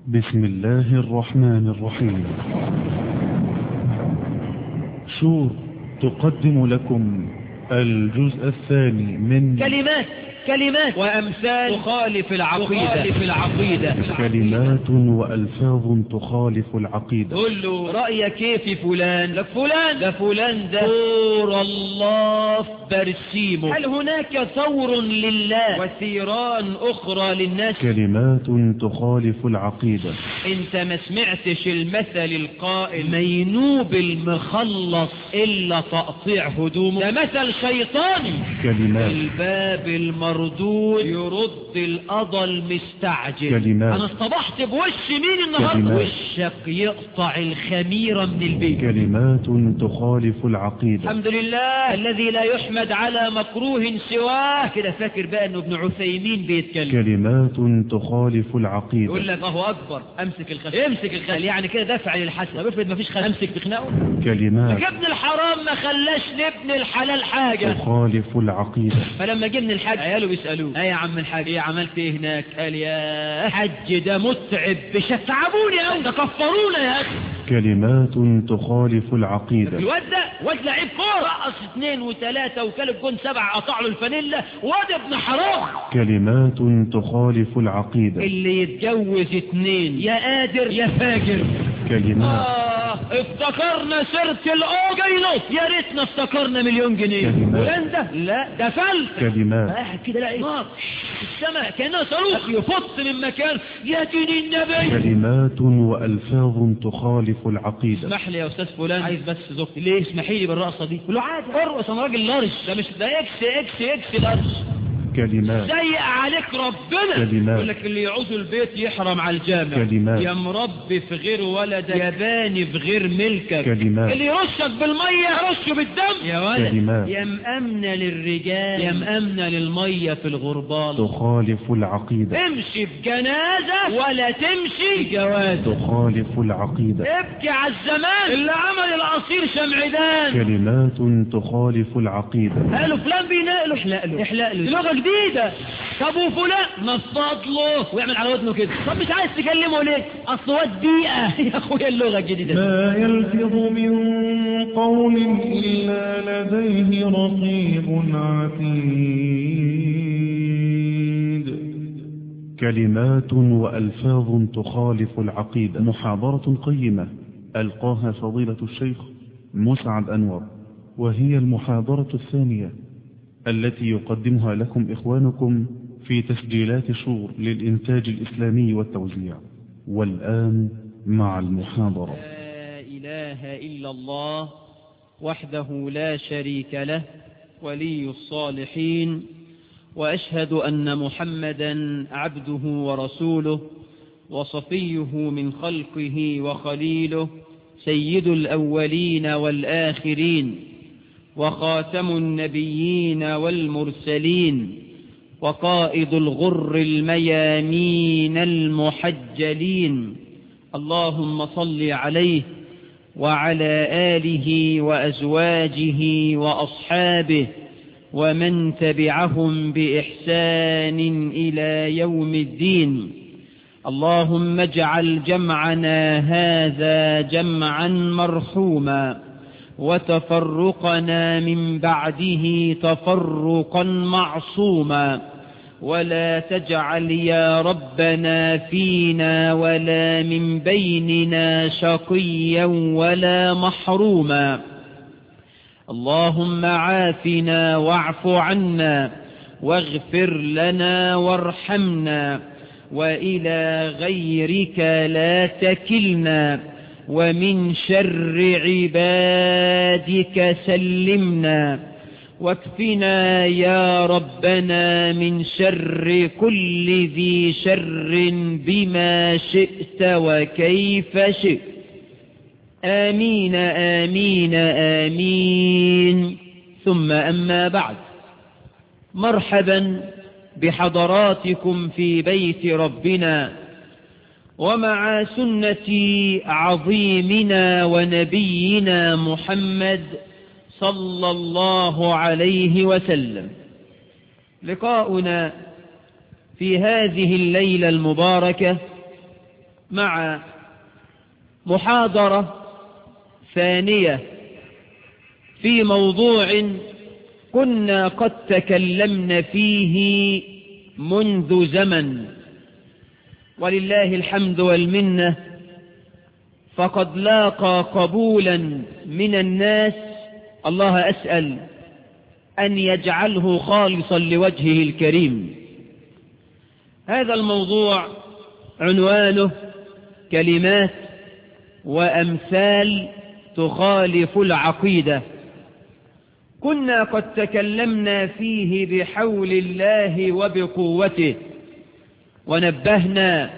بسم الله الرحمن الرحيم شور تقدم لكم الجزء الثاني من كلمات كلمات وأمثال تخالف العقيدة تخالف العقيدة كلمات وألفاظ تخالف العقيدة قل له رأيك كيف في فلان لك فلان ده فلان ده ثور الله في برسيمه هل هناك ثور لله وثيران أخرى للناس كلمات تخالف العقيدة انت ما سمعتش المثل القائل مينوب المخلص إلا تقطيع هدومه ده مثل شيطاني كلمات الباب المردود يرد القضى المستعجل كلمات. انا اصطبحت بوش مين النهارده كلمات. وشك يقطع الخميرة من البيت كلمات تخالف العقيدة الحمد لله الذي لا يحمد على مكروه سواه كده فاكر بقى انه ابن عثيمين بيتكلم كلمات تخالف العقيدة يقول لك اهو اكبر امسك الخشب امسك الخشب يعني كده دافع للحسن طب افرض مفيش خشب امسك تخنقه كلمات لك ابن الحرام ما خلاش لابن الحلال حاجة تخالف العقيدة فلما جبنا الحج عياله بيسألوه ايه يا عم الحاج ايه عملت ايه هناك قال يا حج ده متعب مش هتعبوني قوي ده كفرونا يا اخي كلمات تخالف العقيدة الواد ده واد لعيب كوره رقص اثنين وثلاثة وكل الجون سبعة قطع له الفانيلا واد ابن حرام كلمات تخالف العقيدة اللي يتجوز اتنين يا قادر يا فاجر كلمات آه افتكرنا سيرة الأوجينوس يا ريتنا افتكرنا مليون جنيه كلمات. ولان ده لا ده فلت كلمات قاعد كده لا ايه نار في السماء كأنها صاروخ يفط من مكان يا دين النبي كلمات وألفاظ تخالف العقيدة اسمح لي يا استاذ فلان عايز بس زوجتي ليه اسمحي لي بالرقصه دي قول له عادي ارقص انا راجل لارج ده مش ده اكس اكس اكس لارج كلمات ضيق عليك ربنا كلمات. يقول لك اللي يعوز البيت يحرم على الجامع كلمات. يا مربي في غير ولدك يا باني في غير ملكك كلمات. اللي يرشك بالميه يرشه بالدم يا ولد كلمات. يا مأمنة للرجال يا مأمنة للميه في الغربال تخالف العقيدة امشي بجنازة ولا تمشي بجواز تخالف العقيدة ابكي على الزمان اللي عمل القصير شمعدان كلمات تخالف العقيدة قالوا فلان بينقله احلق له احلق له دي لغه جديده طب وفلان نفض له ويعمل على ودنه كده طب مش عايز تكلمه ليه اصل واد بيئه يا اخويا اللغه الجديده دي. ما يلفظ من قول إلا لديه رقيب عتيد كلمات وألفاظ تخالف العقيدة محاضرة قيمة ألقاها فضيلة الشيخ مسعد أنور وهي المحاضرة الثانية التي يقدمها لكم إخوانكم في تسجيلات شور للإنتاج الإسلامي والتوزيع والآن مع المحاضرة لا اله الا الله وحده لا شريك له ولي الصالحين واشهد ان محمدا عبده ورسوله وصفيه من خلقه وخليله سيد الاولين والاخرين وخاتم النبيين والمرسلين وقائد الغر الميامين المحجلين اللهم صل عليه وعلى آله وأزواجه وأصحابه ومن تبعهم بإحسان إلى يوم الدين اللهم اجعل جمعنا هذا جمعا مرحوما وتفرقنا من بعده تفرقا معصوما ولا تجعل يا ربنا فينا ولا من بيننا شقيا ولا محروما اللهم عافنا واعف عنا واغفر لنا وارحمنا وإلى غيرك لا تكلنا ومن شر عبادك سلمنا واكفنا يا ربنا من شر كل ذي شر بما شئت وكيف شئت آمين آمين آمين ثم أما بعد مرحبا بحضراتكم في بيت ربنا ومع سنة عظيمنا ونبينا محمد صلى الله عليه وسلم لقاؤنا في هذه الليلة المباركة مع محاضرة ثانية في موضوع كنا قد تكلمنا فيه منذ زمن ولله الحمد والمنة فقد لاقى قبولا من الناس الله أسأل أن يجعله خالصا لوجهه الكريم هذا الموضوع عنوانه كلمات وأمثال تخالف العقيدة كنا قد تكلمنا فيه بحول الله وبقوته ونبهنا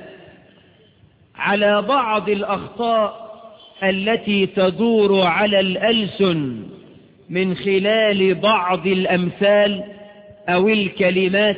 على بعض الأخطاء التي تدور على الألسن من خلال بعض الأمثال أو الكلمات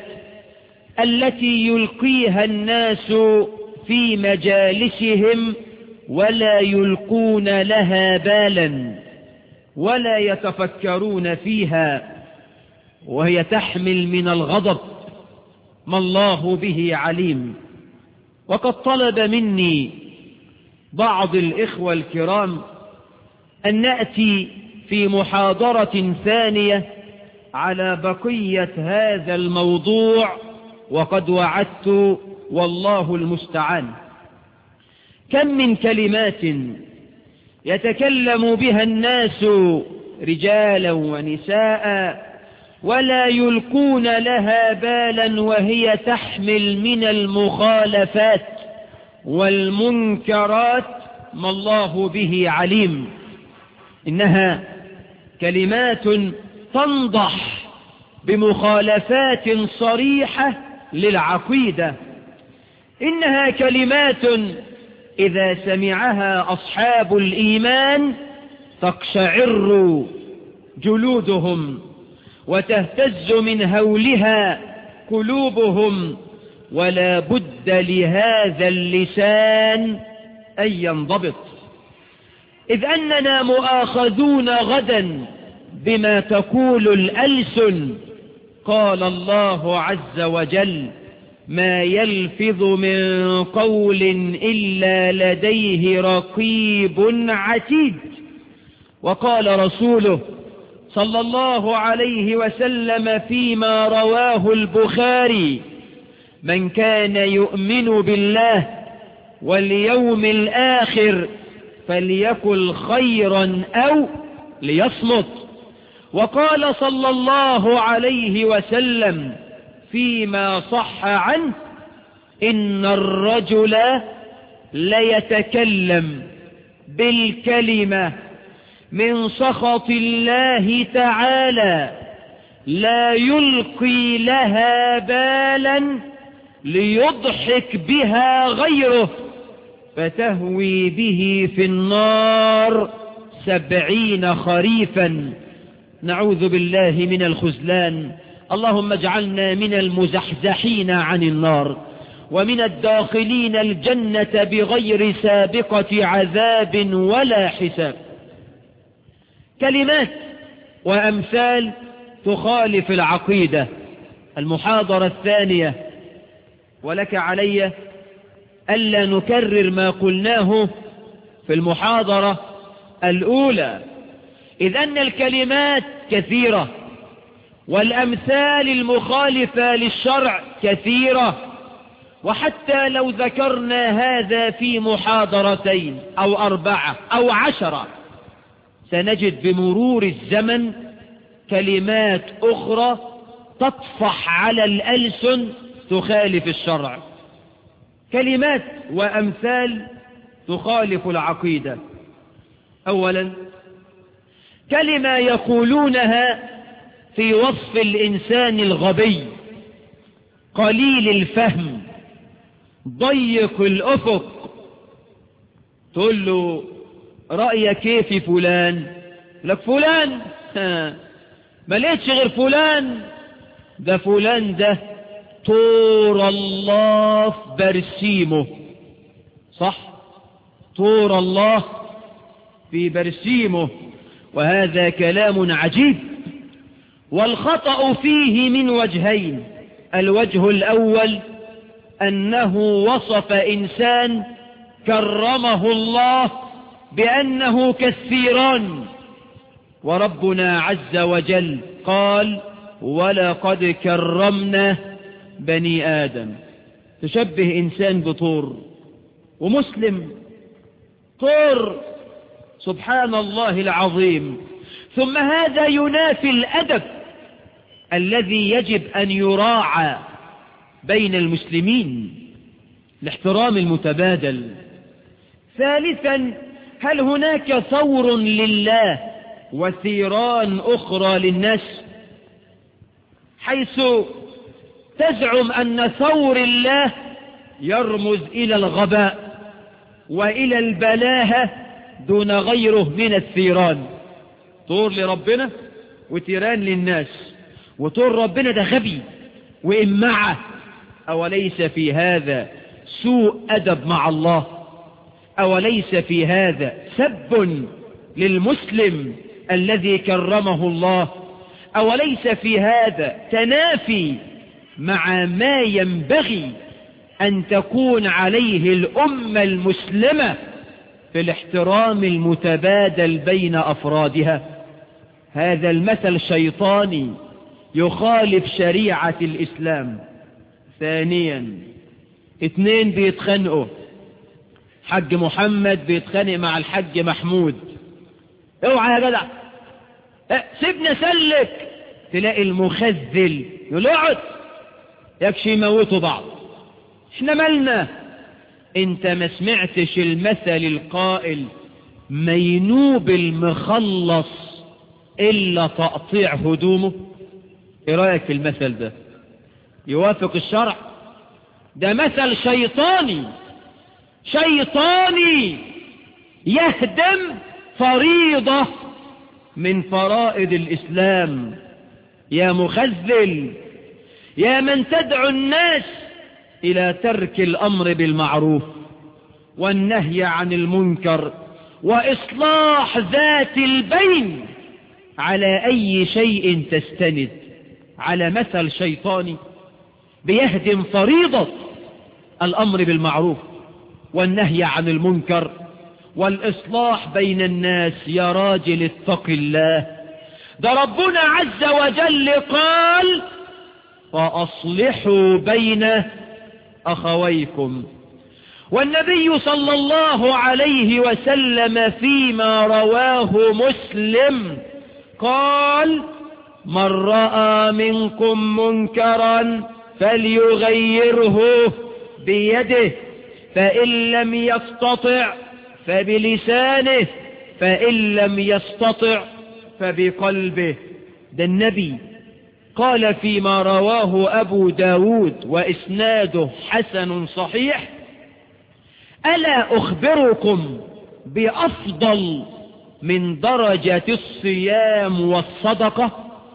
التي يلقيها الناس في مجالسهم ولا يلقون لها بالا ولا يتفكرون فيها وهي تحمل من الغضب ما الله به عليم وقد طلب مني بعض الإخوة الكرام أن نأتي في محاضرة ثانية على بقية هذا الموضوع وقد وعدت والله المستعان كم من كلمات يتكلم بها الناس رجالا ونساء ولا يلقون لها بالا وهي تحمل من المخالفات والمنكرات ما الله به عليم إنها كلمات تنضح بمخالفات صريحة للعقيدة إنها كلمات إذا سمعها أصحاب الإيمان تقشعر جلودهم وتهتز من هولها قلوبهم ولا بد لهذا اللسان أن ينضبط إذ أننا مؤاخذون غدا بما تقول الألسن قال الله عز وجل ما يلفظ من قول إلا لديه رقيب عتيد وقال رسوله صلى الله عليه وسلم فيما رواه البخاري من كان يؤمن بالله واليوم الآخر فليكل خيرا أو ليصمت وقال صلى الله عليه وسلم فيما صح عنه إن الرجل ليتكلم بالكلمة من سخط الله تعالى لا يلقي لها بالا ليضحك بها غيره فتهوي به في النار سبعين خريفا نعوذ بالله من الخزلان اللهم اجعلنا من المزحزحين عن النار ومن الداخلين الجنة بغير سابقة عذاب ولا حساب كلمات وأمثال تخالف العقيدة المحاضرة الثانية ولك علي ألا نكرر ما قلناه في المحاضرة الأولى إذ أن الكلمات كثيرة والأمثال المخالفة للشرع كثيرة وحتى لو ذكرنا هذا في محاضرتين أو أربعة أو عشرة سنجد بمرور الزمن كلمات أخرى تطفح على الألسن تخالف الشرع كلمات وأمثال تخالف العقيدة أولا كلمة يقولونها في وصف الإنسان الغبي قليل الفهم ضيق الأفق تقول له رأيك كيف في فلان لك فلان ما لقيتش غير فلان ده فلان ده طور الله في برسيمه صح طور الله في برسيمه وهذا كلام عجيب والخطأ فيه من وجهين الوجه الأول أنه وصف إنسان كرمه الله بأنه كالثيران وربنا عز وجل قال ولقد كرمنا بني آدم تشبه إنسان بطور ومسلم طور سبحان الله العظيم ثم هذا ينافي الأدب الذي يجب أن يراعى بين المسلمين الاحترام المتبادل ثالثا هل هناك ثور لله وثيران أخرى للناس حيث تزعم أن ثور الله يرمز إلى الغباء وإلى البلاهة دون غيره من الثيران طور لربنا وتيران للناس وطور ربنا ده غبي وإمعة أوليس في هذا سوء أدب مع الله أوليس في هذا سب للمسلم الذي كرمه الله أوليس في هذا تنافي مع ما ينبغي أن تكون عليه الأمة المسلمة في الاحترام المتبادل بين أفرادها هذا المثل شيطاني يخالف شريعة الإسلام ثانيا اتنين بيتخانقوا حج محمد بيتخانق مع الحج محمود اوعى يا جدع اه سيبنا سلك تلاقي المخذل يقول اقعد يكشي يموتوا بعض احنا مالنا انت ما سمعتش المثل القائل مينوب المخلص الا تقطيع هدومه ايه رايك في المثل ده يوافق الشرع ده مثل شيطاني شيطاني يهدم فريضة من فرائض الإسلام يا مخذل يا من تدعو الناس إلى ترك الأمر بالمعروف والنهي عن المنكر وإصلاح ذات البين على أي شيء تستند على مثل شيطاني بيهدم فريضة الأمر بالمعروف والنهي عن المنكر والإصلاح بين الناس يا راجل اتق الله ده ربنا عز وجل قال فأصلحوا بين أخويكم والنبي صلى الله عليه وسلم فيما رواه مسلم قال من رأى منكم منكرا فليغيره بيده فإن لم يستطع فبلسانه فإن لم يستطع فبقلبه ده النبي قال فيما رواه أبو داود وإسناده حسن صحيح ألا أخبركم بأفضل من درجة الصيام والصدقة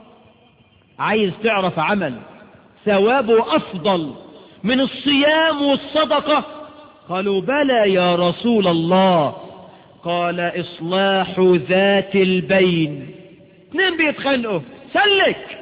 عايز تعرف عمل ثوابه أفضل من الصيام والصدقة قالوا بلى يا رسول الله قال إصلاح ذات البين اثنين بيتخانقوا سلك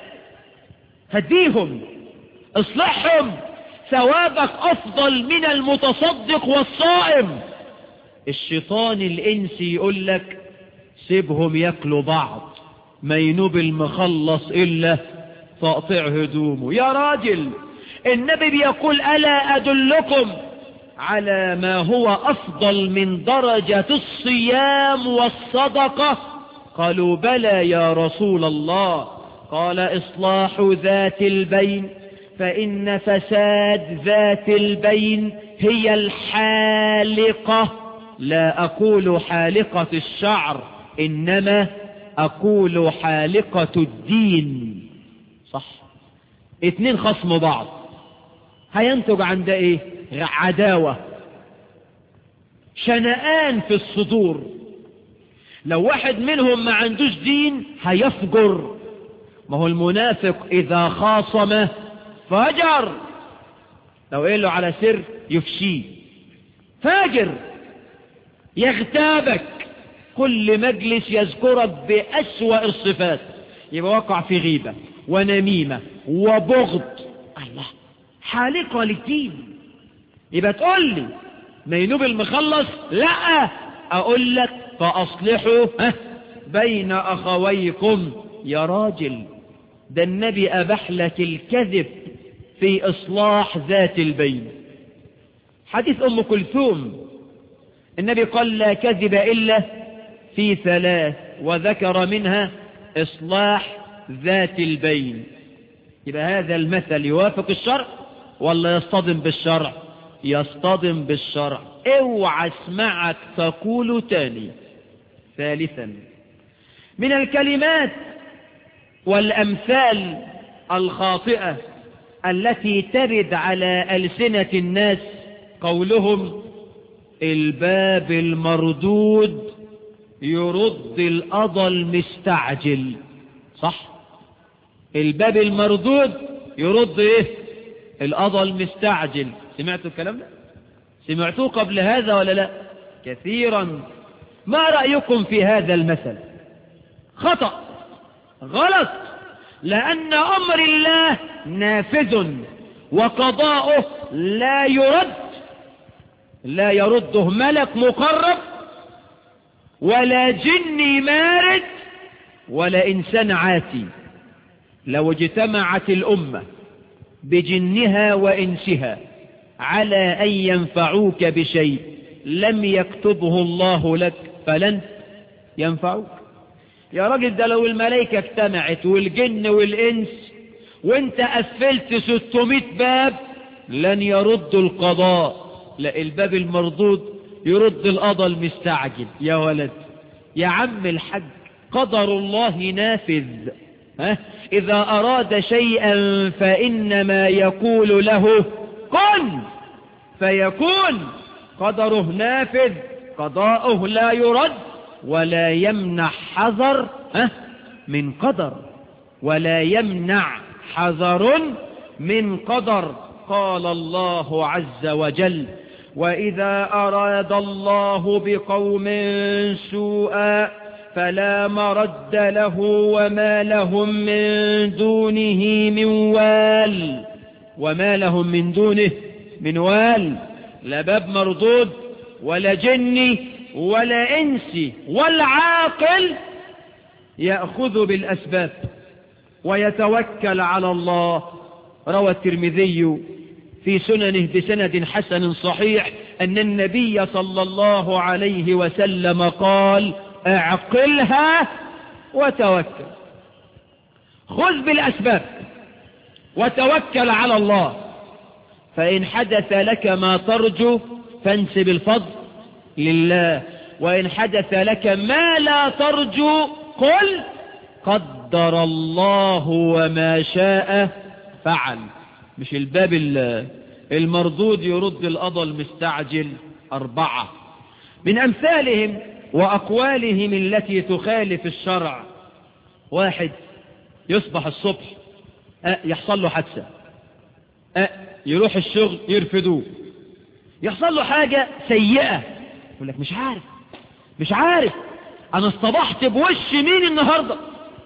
هديهم اصلحهم ثوابك أفضل من المتصدق والصائم الشيطان الإنسي يقول لك سيبهم ياكلوا بعض ما ينوب المخلص إلا تقطع هدومه يا راجل النبي بيقول ألا أدلكم على ما هو أفضل من درجة الصيام والصدقة قالوا بلى يا رسول الله قال إصلاح ذات البين فإن فساد ذات البين هي الحالقة لا أقول حالقة الشعر إنما أقول حالقة الدين صح اتنين خصم بعض هينتج عن ده ايه عداوة شنآن في الصدور لو واحد منهم ما عندوش دين هيفجر ما هو المنافق إذا خاصم فجر لو قال له على سر يفشيه فاجر يغتابك كل مجلس يذكرك بأسوأ الصفات يبقى وقع في غيبة ونميمة وبغض الله حالقة للدين يبقى تقول لي مينوب المخلص لا اقول لك فاصلحوا ها بين اخويكم يا راجل ده النبي اباح لك الكذب في اصلاح ذات البين حديث ام كلثوم النبي قال لا كذب الا في ثلاث وذكر منها اصلاح ذات البين يبقى هذا المثل يوافق الشرع ولا يصطدم بالشرع يصطدم بالشرع اوعى اسمعك تقول تاني ثالثا من الكلمات والأمثال الخاطئة التي ترد على ألسنة الناس قولهم الباب المردود يرد القضى المستعجل صح الباب المردود يرد ايه القضى المستعجل سمعتوا الكلام ده سمعتوه قبل هذا ولا لا كثيرا ما رأيكم في هذا المثل خطأ غلط لأن أمر الله نافذ وقضاؤه لا يرد لا يرده ملك مقرب ولا جني مارد ولا إنسان عاتي لو اجتمعت الأمة بجنها وإنسها على أن ينفعوك بشيء لم يكتبه الله لك فلن ينفعوك يا راجل ده لو الملائكة اجتمعت والجن والإنس وانت قفلت 600 باب لن يرد القضاء لا الباب المردود يرد القضاء المستعجل يا ولد يا عم الحج قدر الله نافذ ها؟ إذا أراد شيئا فإنما يقول له كن فيكون قدره نافذ قضاؤه لا يرد ولا يمنع حذر ها؟ من قدر ولا يمنع حذر من قدر قال الله عز وجل وإذا أراد الله بقوم سوءا فلا مرد له وما لهم من دونه من وال وما لهم من دونه من وال لا باب مردود ولا جني ولا إنسي والعاقل يأخذ بالأسباب ويتوكل على الله روى الترمذي في سننه بسند حسن صحيح أن النبي صلى الله عليه وسلم قال اعقلها وتوكل خذ بالأسباب وتوكل على الله فإن حدث لك ما ترجو فانسب الفضل لله وإن حدث لك ما لا ترجو قل قدر الله وما شاء فعل مش الباب المردود يرد القضى المستعجل أربعة من أمثالهم وأقوالهم التي تخالف الشرع واحد يصبح الصبح أه يحصل له حادثة أه يروح الشغل يرفدوه يحصل له حاجة سيئة يقول لك مش عارف مش عارف أنا اصطبحت بوش مين النهاردة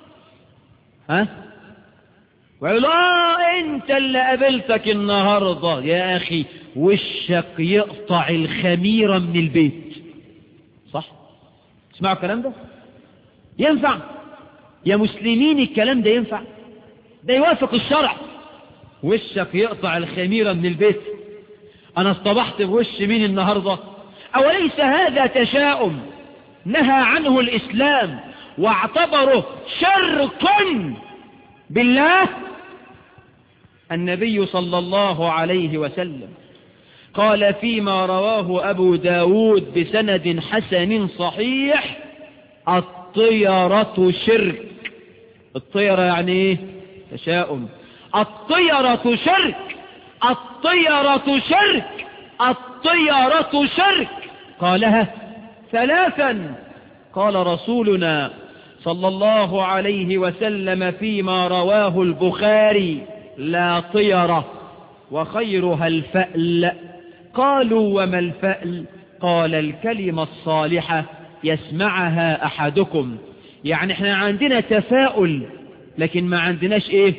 ها ويقول اه انت اللي قابلتك النهاردة يا اخي وشك يقطع الخميرة من البيت صح اسمعوا الكلام ده ينفع يا مسلمين الكلام ده ينفع ده يوافق الشرع وشك يقطع الخميرة من البيت انا اصطبحت بوش مين النهاردة اوليس هذا تشاؤم نهى عنه الاسلام واعتبره شرقا بالله النبي صلى الله عليه وسلم قال فيما رواه أبو داود بسند حسن صحيح الطيرة شرك الطيرة يعني ايه تشاؤم الطيرة شرك الطيرة شرك الطيرة شرك قالها ثلاثا قال رسولنا صلى الله عليه وسلم فيما رواه البخاري لا طيرة وخيرها الفأل قالوا وما الفأل قال الكلمة الصالحة يسمعها أحدكم يعني احنا عندنا تفاؤل لكن ما عندناش ايه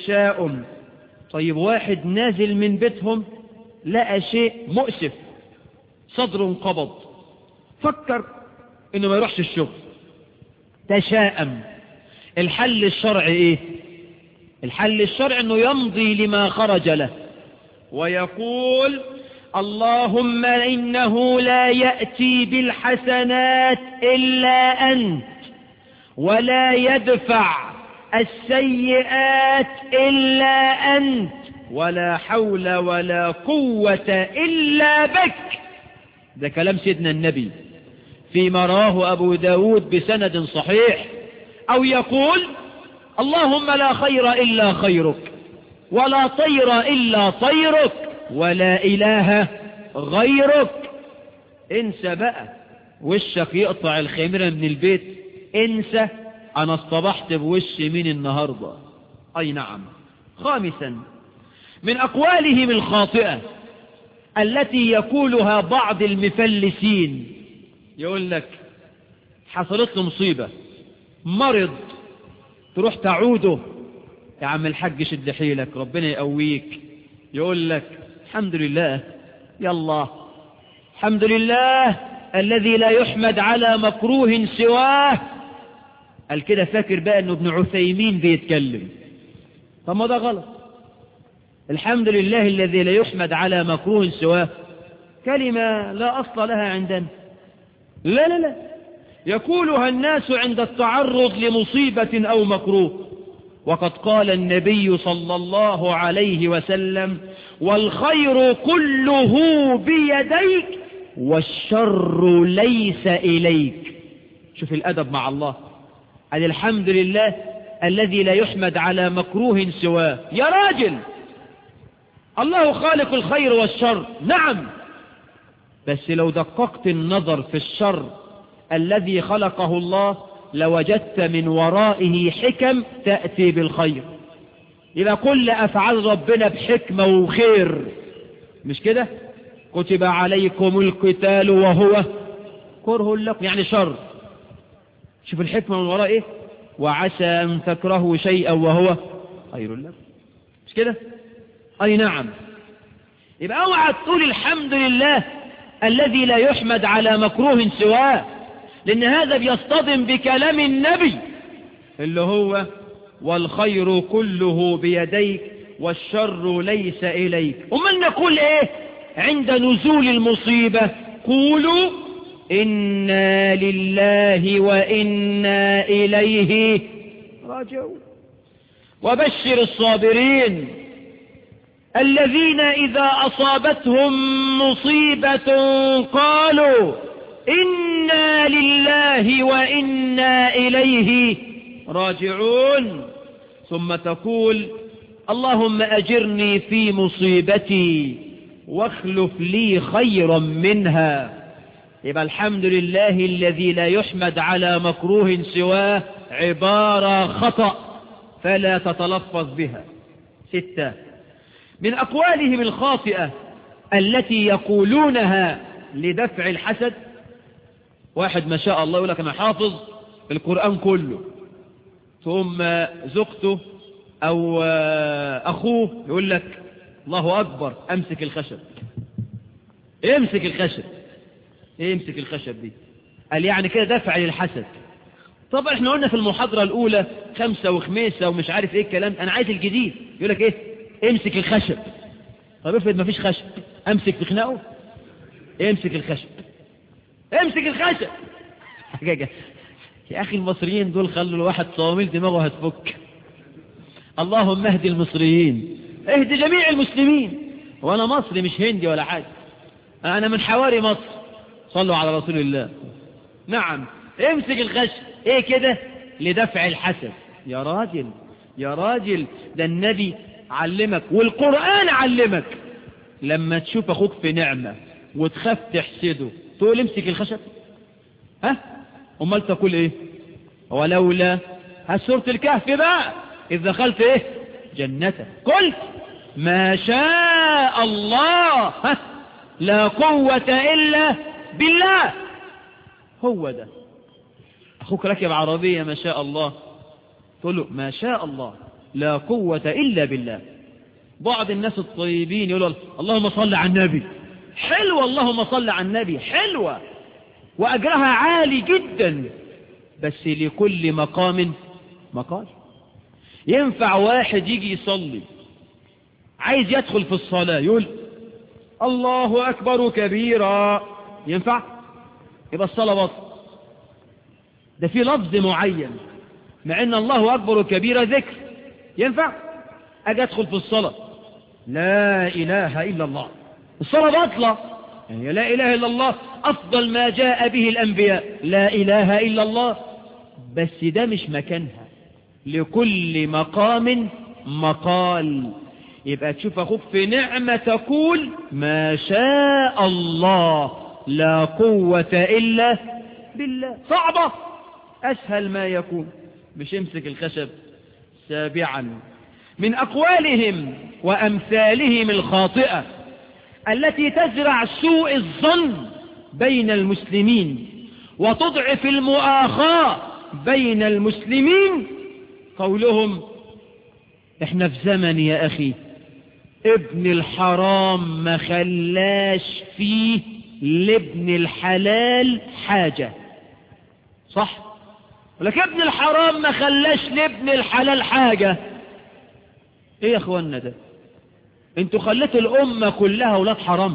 تشاؤم طيب واحد نازل من بيتهم لقى شيء مؤسف صدره انقبض فكر انه ما يروحش الشغل تشاءم الحل الشرعي ايه الحل الشرعي انه يمضي لما خرج له ويقول اللهم إنه لا يأتي بالحسنات إلا أنت ولا يدفع السيئات إلا أنت ولا حول ولا قوة إلا بك ده كلام سيدنا النبي فيما راه أبو داود بسند صحيح أو يقول اللهم لا خير إلا خيرك ولا طير إلا طيرك ولا إله غيرك انسى بقى وشك يقطع الخمرة من البيت انسى أنا اصطبحت بوش مين النهاردة أي نعم خامسا من أقوالهم الخاطئة التي يقولها بعض المفلسين يقول لك حصلت له مصيبة مرض تروح تعوده يا عم الحاج شد حيلك ربنا يقويك يقول لك الحمد لله يلا الحمد لله الذي لا يحمد على مكروه سواه قال كده فاكر بقى انه ابن عثيمين بيتكلم طب ما ده غلط الحمد لله الذي لا يحمد على مكروه سواه كلمة لا أصل لها عندنا لا لا لا يقولها الناس عند التعرض لمصيبة أو مكروه وقد قال النبي صلى الله عليه وسلم والخير كله بيديك والشر ليس إليك شوف الأدب مع الله قال الحمد لله الذي لا يحمد على مكروه سواه يا راجل الله خالق الخير والشر نعم بس لو دققت النظر في الشر الذي خلقه الله لوجدت من ورائه حكم تأتي بالخير إذا كل أفعال ربنا بحكمة وخير مش كده كتب عليكم القتال وهو كره لكم يعني شر شوف الحكمة من وراء ايه وعسى أن تكرهوا شيئا وهو خير لكم مش كده أي نعم يبقى اوعى تقول الحمد لله الذي لا يحمد على مكروه سواه لأن هذا بيصطدم بكلام النبي اللي هو والخير كله بيديك والشر ليس إليك ومن نقول إيه عند نزول المصيبة قولوا إنا لله وإنا إليه راجعون وبشر الصابرين الذين إذا أصابتهم مصيبة قالوا إنا لله وإنا إليه راجعون ثم تقول اللهم أجرني في مصيبتي واخلف لي خيرا منها يبقى الحمد لله الذي لا يحمد على مكروه سواه عبارة خطأ فلا تتلفظ بها ستة من أقوالهم الخاطئة التي يقولونها لدفع الحسد واحد ما شاء الله يقول لك أنا حافظ القرآن كله ثم زوجته أو أخوه يقول لك الله أكبر أمسك الخشب امسك الخشب امسك الخشب دي قال يعني كده دفع للحسد طبعا احنا قلنا في المحاضرة الأولى خمسة وخميسة ومش عارف ايه الكلام أنا عايز الجديد يقول لك ايه امسك الخشب طب افرض مفيش خشب امسك في خناقه امسك الخشب امسك الخشب يا أخي المصريين دول خلوا الواحد صواميل دماغه هتفك اللهم اهدي المصريين اهدي جميع المسلمين وانا مصري مش هندي ولا حاجة انا من حواري مصر صلوا على رسول الله نعم امسك الخشب ايه كده لدفع الحسد يا راجل يا راجل ده النبي علمك والقرآن علمك لما تشوف اخوك في نعمة وتخاف تحسده تقول امسك الخشب ها امال تقول ايه ولولا سورة الكهف بقى اذ دخلت ايه جنتك قلت ما شاء الله ها لا قوة الا بالله هو ده اخوك ركب عربية ما شاء الله تقول له ما شاء الله لا قوة الا بالله بعض الناس الطيبين يقولوا اللهم صل على النبي حلوة اللهم صل على النبي حلوة وأجرها عالي جدا بس لكل مقام مقال ينفع واحد يجي يصلي عايز يدخل في الصلاة يقول الله أكبر كبيرا ينفع يبقى الصلاة بطل ده في لفظ معين مع ان الله أكبر كبيرا ذكر ينفع أجي أدخل في الصلاة لا إله إلا الله الصلاة بطلة يعني لا إله إلا الله أفضل ما جاء به الأنبياء لا إله إلا الله بس ده مش مكانها لكل مقام مقال يبقى تشوف أخوك في نعمة تقول ما شاء الله لا قوة إلا بالله صعبة أسهل ما يكون مش يمسك الخشب سابعا من أقوالهم وأمثالهم الخاطئة التي تزرع سوء الظن بين المسلمين وتضعف المؤاخاة بين المسلمين قولهم احنا في زمن يا أخي ابن الحرام ما خلاش فيه لابن الحلال حاجة صح ولكن ابن الحرام ما خلاش لابن الحلال حاجة ايه يا اخوانا ده انتوا خليتوا الامة كلها ولاد حرام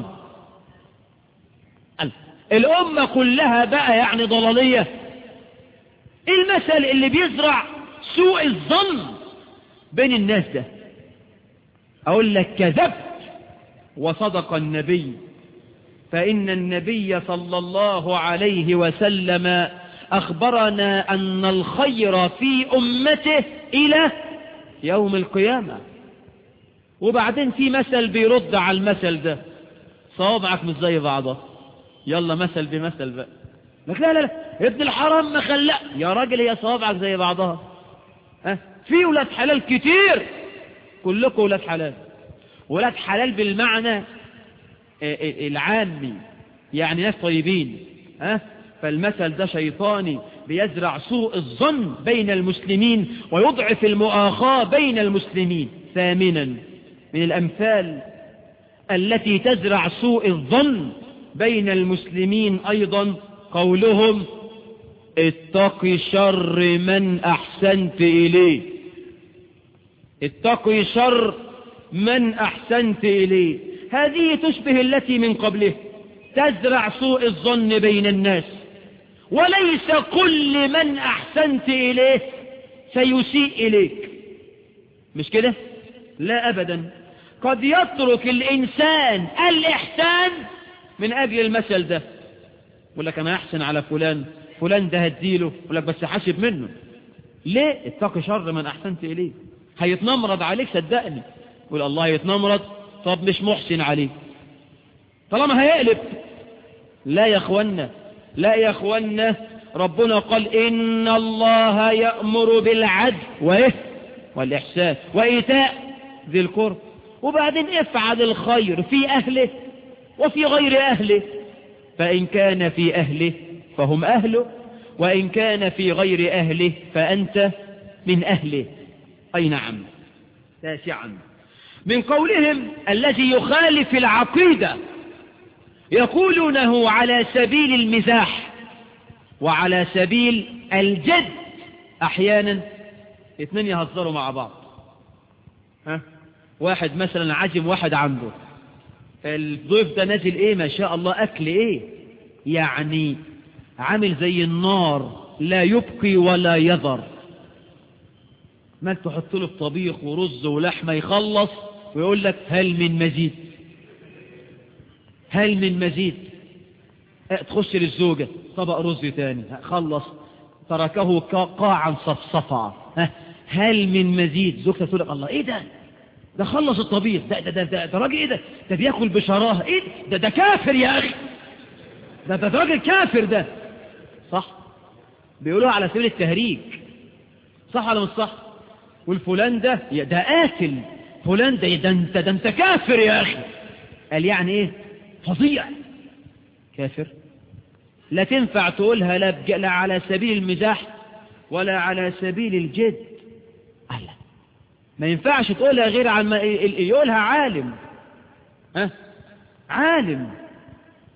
الامة كلها بقى يعني ضلالية ايه المثل اللي بيزرع سوء الظن بين الناس ده اقول لك كذبت وصدق النبي فإن النبي صلى الله عليه وسلم أخبرنا أن الخير في أمته إلى يوم القيامة وبعدين في مثل بيرد على المثل ده صوابعك مش زي بعضها يلا مثل بمثل بقى لك لا لا لا ابن الحرام ما خلق يا راجل هي صوابعك زي بعضها ها في ولاد حلال كتير كلكم ولاد حلال ولاد حلال بالمعنى العامي يعني ناس طيبين ها فالمثل ده شيطاني بيزرع سوء الظن بين المسلمين ويضعف المؤاخاة بين المسلمين ثامنا من الأمثال التي تزرع سوء الظن بين المسلمين أيضا قولهم اتق شر من أحسنت إليه اتق شر من أحسنت إليه هذه تشبه التي من قبله تزرع سوء الظن بين الناس وليس كل من أحسنت إليه سيسيء إليك مش كده لا أبدا قد يترك الإنسان الإحسان من أجل المثل ده يقول لك أنا أحسن على فلان فلان ده هديله يقول لك بس حاسب منه ليه اتقي شر من أحسنت إليه هيتنمرض عليك صدقني يقول الله يتنمرض طب مش محسن عليه طالما هيقلب لا يا اخوانا لا يا اخوانا ربنا قال إن الله يأمر بالعدل وإيه والإحسان وإيتاء ذي القرب وبعدين افعل الخير في أهله وفي غير أهله فإن كان في أهله فهم أهله وإن كان في غير أهله فأنت من أهله أي نعم تاسعا من قولهم الذي يخالف العقيدة يقولونه على سبيل المزاح وعلى سبيل الجد أحيانا اثنين يهزروا مع بعض ها؟ واحد مثلا عجم واحد عنده الضيف ده نازل ايه ما شاء الله اكل ايه يعني عامل زي النار لا يبقي ولا يذر ما تحط له طبيخ ورز ولحمه يخلص ويقول لك هل من مزيد هل من مزيد تخش للزوجة طبق رز تاني خلص تركه قاعا صفصفا هل من مزيد زوجته تقول لك الله ايه ده ده خلص الطبيخ ده ده ده ده, ده راجل ايه ده ده بياكل بشراهه ايه ده ده كافر يا اخي ده ده, ده راجل كافر ده صح بيقولوها على سبيل التهريج صح ولا مش صح والفلان ده يا ده قاتل فلان ده ده انت ده انت كافر يا اخي قال يعني ايه فظيع كافر لا تنفع تقولها لا, لا على سبيل المزاح ولا على سبيل الجد الله ما ينفعش تقولها غير عن ما يقولها عالم ها عالم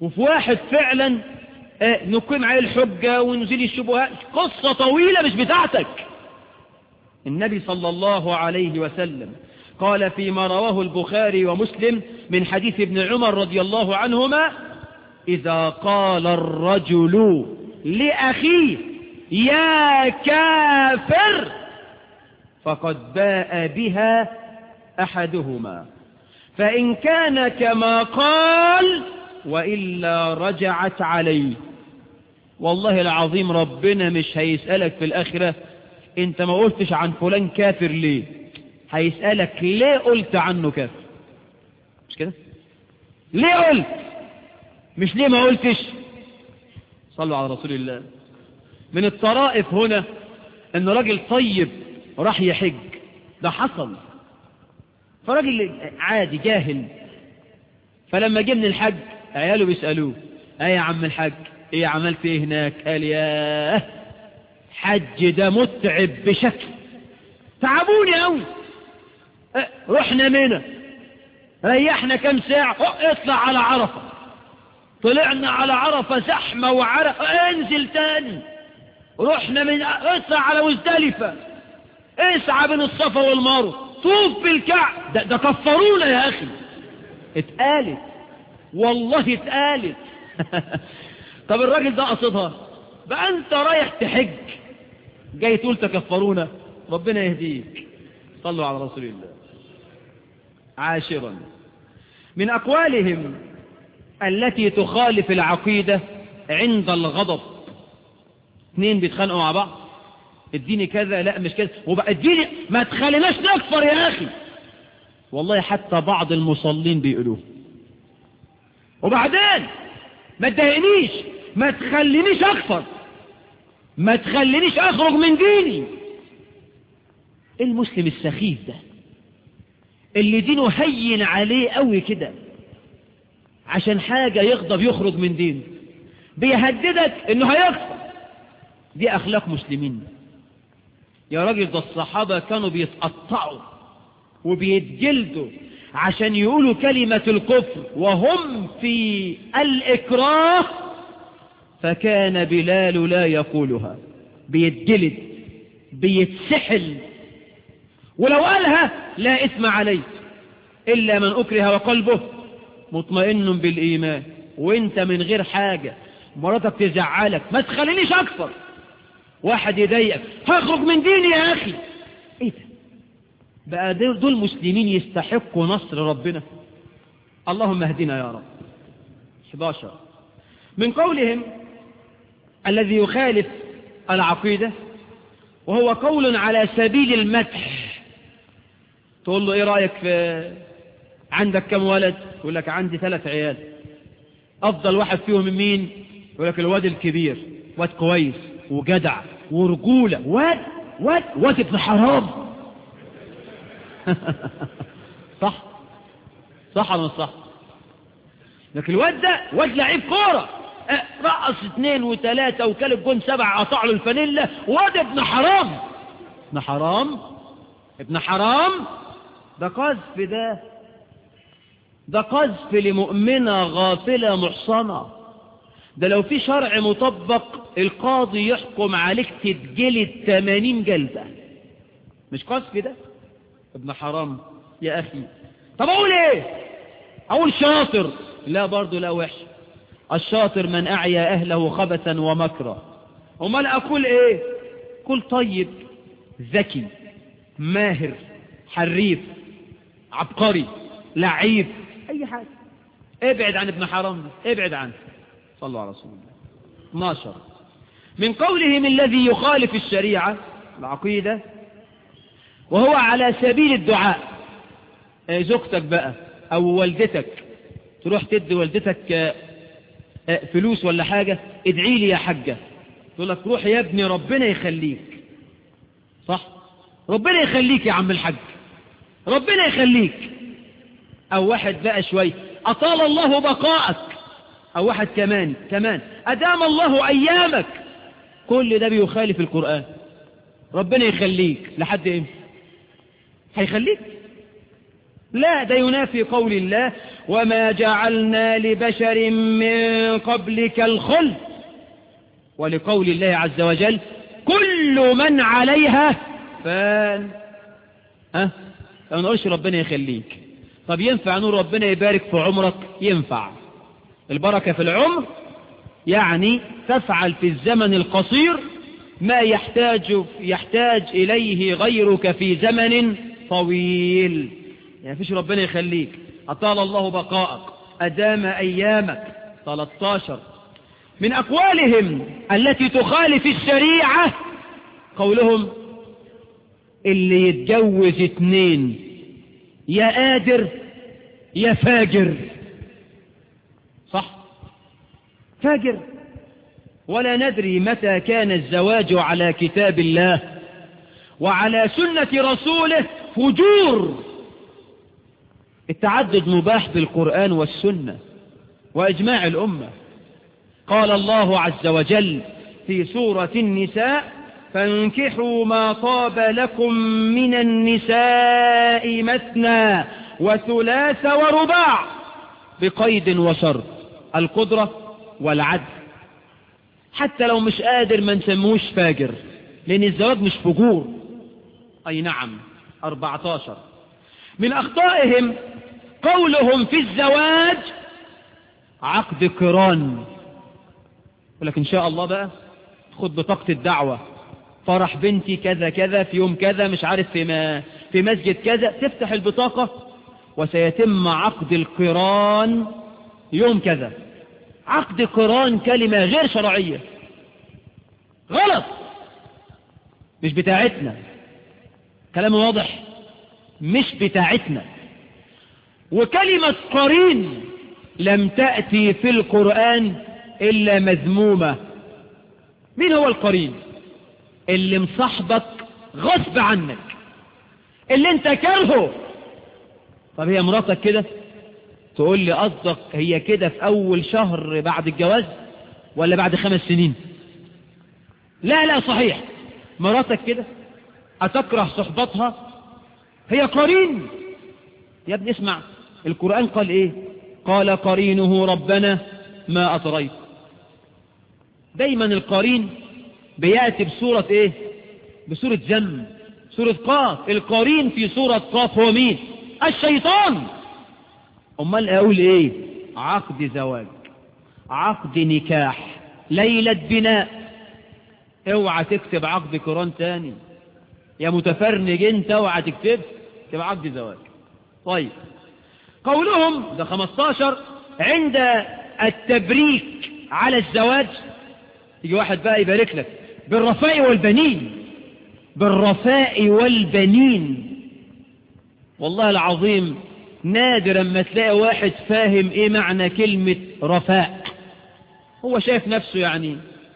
وفي واحد فعلا آه، نقيم عليه الحجة ونزيل الشبهات قصة طويلة مش بتاعتك النبي صلى الله عليه وسلم قال فيما رواه البخاري ومسلم من حديث ابن عمر رضي الله عنهما إذا قال الرجل لأخيه يا كافر فقد باء بها أحدهما فإن كان كما قال وإلا رجعت عليه والله العظيم ربنا مش هيسألك في الآخرة انت ما قلتش عن فلان كافر ليه هيسألك ليه قلت عنه كافر مش كده ليه قلت مش ليه ما قلتش صلوا على رسول الله من الطرائف هنا ان راجل طيب راح يحج ده حصل فراجل عادي جاهل فلما جه من الحج عياله بيسألوه ايه يا عم الحج ايه عملت ايه هناك قال ياه حج ده متعب بشكل تعبوني قوي اه رحنا منى ريحنا كم ساعة اه اطلع على عرفة طلعنا على عرفة زحمة وعرق اه انزل تاني رحنا من اطلع على مزدلفة اسعى بين الصفا والمروه طوف بالكعب ده, ده كفرونا يا اخي اتقالت والله اتقالت طب الراجل ده قصدها بقى انت رايح تحج جاي تقول تكفرونا ربنا يهديك صلوا على رسول الله عاشرا من أقوالهم التي تخالف العقيدة عند الغضب اثنين بيتخانقوا مع بعض اديني كذا لا مش كذا وبقى اديني ما تخليناش نكفر يا اخي والله حتى بعض المصلين بيقولوه وبعدين ما تضايقنيش ما تخلينيش اكفر ما تخلينيش اخرج من ديني المسلم السخيف ده اللي دينه هين عليه قوي كده عشان حاجة يغضب يخرج من دينه بيهددك انه هيكفر دي اخلاق مسلمين يا راجل ده الصحابة كانوا بيتقطعوا وبيتجلدوا عشان يقولوا كلمة الكفر وهم في الإكراه فكان بلال لا يقولها بيتجلد بيتسحل ولو قالها لا إثم عليه إلا من أكره وقلبه مطمئن بالإيمان وانت من غير حاجة مراتك تزعلك ما تخلينيش أكفر واحد يضايقك هخرج من ديني يا أخي ايه ده بقى دول مسلمين يستحقوا نصر ربنا اللهم اهدنا يا رب 11 من قولهم الذي يخالف العقيدة وهو قول على سبيل المدح تقول له ايه رأيك في عندك كم ولد يقول لك عندي ثلاث عيال افضل واحد فيهم مين يقول لك الواد الكبير واد كويس وجدع ورجولة واد واد واد ابن حرام صح صح ولا مش صح لكن الواد ده واد لعيب كورة اه رقص اثنين وثلاثة وكلب جون سبع قطع له الفانيلا واد ابن حرام ابن حرام ابن حرام ده قذف ده ده قذف لمؤمنة غافلة محصنة ده لو في شرع مطبق القاضي يحكم عليك تتجلد 80 جلدة مش قذف ده ابن حرام يا أخي طب أقول إيه أقول شاطر لا برضو لا وحش الشاطر من أعيا أهله خبثا ومكرا وما لا أقول إيه كل طيب ذكي ماهر حريف عبقري لعيب أي حاجة ابعد عن ابن حرام ده ابعد عنه صلوا على رسول الله 12 من قولهم الذي يخالف الشريعة العقيدة وهو على سبيل الدعاء زوجتك بقى أو والدتك تروح تدي والدتك فلوس ولا حاجة ادعي لي يا حجة تقول لك روح يا ابني ربنا يخليك صح ربنا يخليك يا عم الحج ربنا يخليك أو واحد بقى شوي أطال الله بقاءك أو واحد كمان كمان أدام الله أيامك كل ده بيخالف القرآن ربنا يخليك لحد إمتى هيخليك لا ده ينافي قول الله وما جعلنا لبشر من قبلك الخلد ولقول الله عز وجل كل من عليها فان ها ما نقولش ربنا يخليك طب ينفع نور ربنا يبارك في عمرك ينفع البركة في العمر يعني تفعل في الزمن القصير ما يحتاج يحتاج إليه غيرك في زمن طويل يعني فيش ربنا يخليك أطال الله بقاءك أدام أيامك 13 من أقوالهم التي تخالف الشريعة قولهم اللي يتجوز اتنين يا قادر يا فاجر صح فاجر ولا ندري متى كان الزواج على كتاب الله وعلى سنة رسوله فجور التعدد مباح بالقرآن والسنة وإجماع الأمة قال الله عز وجل في سورة النساء فانكحوا ما طاب لكم من النساء مثنى وثلاث ورباع بقيد وشرط القدرة والعدل حتى لو مش قادر ما نسموش فاجر لأن الزواج مش فجور أي نعم 14 من أخطائهم قولهم في الزواج عقد قران يقول لك إن شاء الله بقى خد بطاقة الدعوة فرح بنتي كذا كذا في يوم كذا مش عارف في, ما في مسجد كذا تفتح البطاقة وسيتم عقد القران يوم كذا عقد قران كلمة غير شرعية غلط مش بتاعتنا كلام واضح مش بتاعتنا وكلمة قرين لم تأتي في القرآن إلا مذمومة مين هو القرين اللي مصاحبك غصب عنك اللي انت كرهه طب هي مراتك كده تقول لي قصدك هي كده في أول شهر بعد الجواز ولا بعد خمس سنين لا لا صحيح مراتك كده أتكره صحبتها هي قرين يا ابني اسمع القرآن قال ايه قال قرينه ربنا ما أطريت دايما القرين بيأتي بصورة ايه بصورة ذم سورة قاف القرين في سورة قاف هو مين الشيطان امال اقول ايه عقد زواج عقد نكاح ليلة بناء اوعى تكتب عقد قران تاني يا متفرنج انت اوعى تكتب تبقى عقد زواج طيب قولهم ده 15 عند التبريك على الزواج يجي واحد بقى يبارك لك بالرفاء والبنين بالرفاء والبنين والله العظيم نادرا ما تلاقي واحد فاهم ايه معنى كلمة رفاء هو شايف نفسه يعني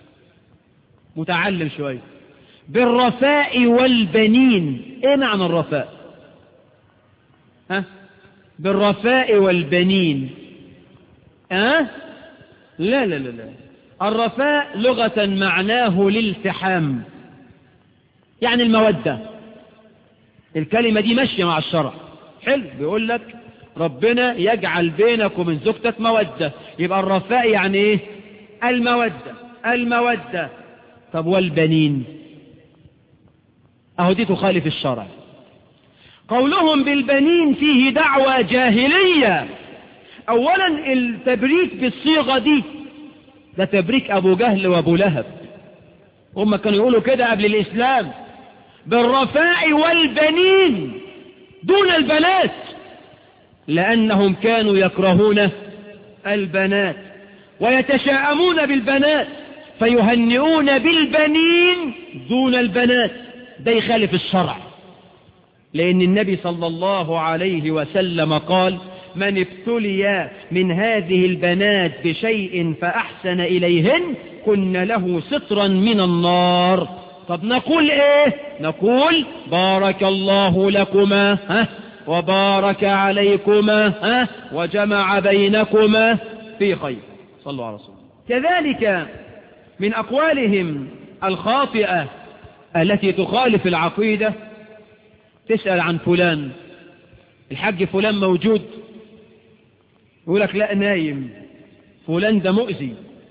متعلم شوية بالرفاء والبنين ايه معنى الرفاء ها بالرفاء والبنين ها لا لا لا لا الرفاء لغة معناه الالتحام يعني المودة الكلمة دي ماشية مع الشرع حلو بيقول لك ربنا يجعل بينك وبين زوجتك مودة يبقى الرفاء يعني ايه المودة المودة طب والبنين اهو دي تخالف الشرع قولهم بالبنين فيه دعوة جاهلية اولا التبريك بالصيغة دي ده تبريك ابو جهل وابو لهب هم كانوا يقولوا كده قبل الاسلام بالرفاء والبنين دون البنات لانهم كانوا يكرهون البنات ويتشاءمون بالبنات فيهنئون بالبنين دون البنات ده يخالف الشرع لأن النبي صلى الله عليه وسلم قال من ابتلي من هذه البنات بشيء فأحسن إليهن كن له سترا من النار طب نقول ايه نقول بارك الله لكما ها وبارك عليكما ها وجمع بينكما في خير صلوا على رسول كذلك من أقوالهم الخاطئة التي تخالف العقيدة تسأل عن فلان الحاج فلان موجود يقول لك لا نايم فلان ده مؤذي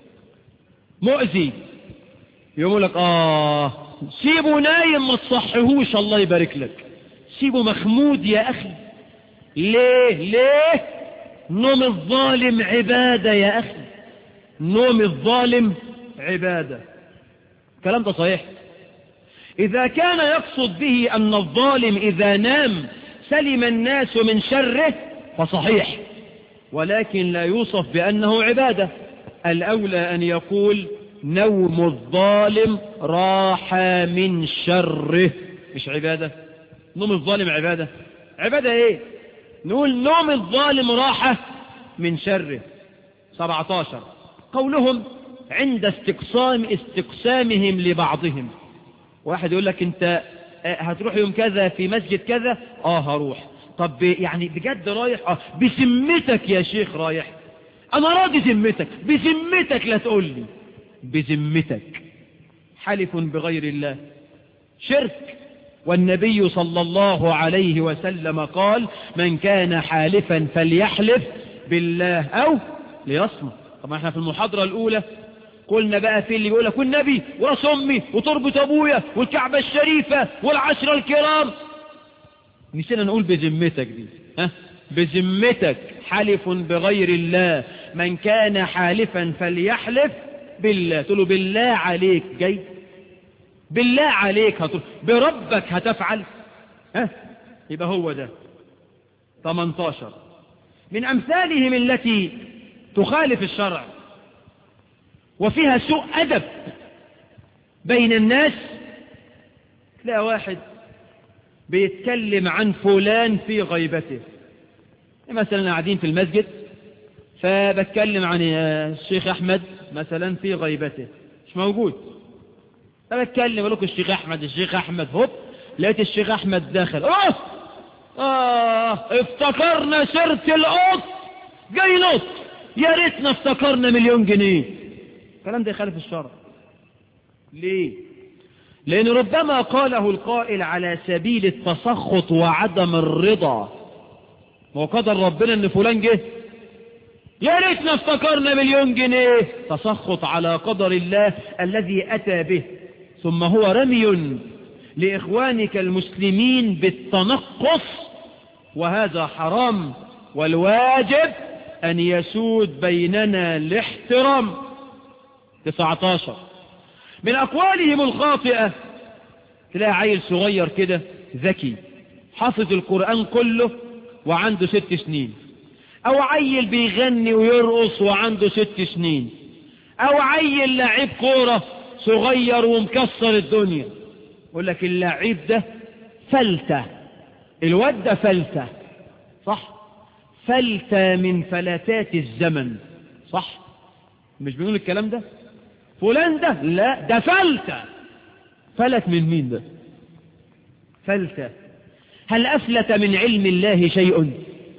مؤذي يقول لك آه سيبه نايم ما تصحيهوش الله يبارك لك سيبه مخمود يا أخي ليه ليه نوم الظالم عبادة يا أخي نوم الظالم عبادة الكلام ده صحيح إذا كان يقصد به أن الظالم إذا نام سلم الناس من شره فصحيح ولكن لا يوصف بأنه عبادة الأولى أن يقول نوم الظالم راح من شره مش عبادة نوم الظالم عبادة عبادة ايه نقول نوم الظالم راحة من شره 17 قولهم عند استقسام استقسامهم لبعضهم واحد يقول لك انت هتروح يوم كذا في مسجد كذا اه هروح طب يعني بجد رايح اه بذمتك يا شيخ رايح انا راضي ذمتك بذمتك لا تقول لي بذمتك حلف بغير الله شرك والنبي صلى الله عليه وسلم قال من كان حالفا فليحلف بالله او ليصمت طبعا احنا في المحاضرة الاولى قلنا بقى في اللي يقول لك والنبي وراس امي وتربة ابويا والكعبة الشريفة والعشرة الكرام نسينا نقول بذمتك دي ها بذمتك حلف بغير الله من كان حالفا فليحلف بالله تقول له بالله عليك جاي بالله عليك هتقول بربك هتفعل ها يبقى هو ده 18 من أمثالهم التي تخالف الشرع وفيها سوء أدب بين الناس تلاقي واحد بيتكلم عن فلان في غيبته مثلا قاعدين في المسجد فبتكلم عن الشيخ أحمد مثلا في غيبته مش موجود فبتكلم أقول لكم الشيخ أحمد الشيخ أحمد هوب لقيت الشيخ أحمد داخل أوه آه افتكرنا سيرة القط جاي نط يا ريتنا افتكرنا مليون جنيه الكلام ده يخالف الشرع ليه لأن ربما قاله القائل على سبيل التسخط وعدم الرضا وقدر ربنا ان فلان جه يا ريتنا افتكرنا مليون جنيه تسخط على قدر الله الذي أتى به ثم هو رمي لإخوانك المسلمين بالتنقص وهذا حرام والواجب أن يسود بيننا الاحترام 19 من أقوالهم الخاطئة تلاقي عيل صغير كده ذكي حافظ القرآن كله وعنده ست سنين أو عيل بيغني ويرقص وعنده ست سنين أو عيل لعيب كورة صغير ومكسر الدنيا يقول لك اللعيب ده فلتة الواد ده فلتة صح فلتة من فلتات الزمن صح مش بيقول الكلام ده فلان ده لا ده فلتة فلت من مين ده فلتة هل أفلت من علم الله شيء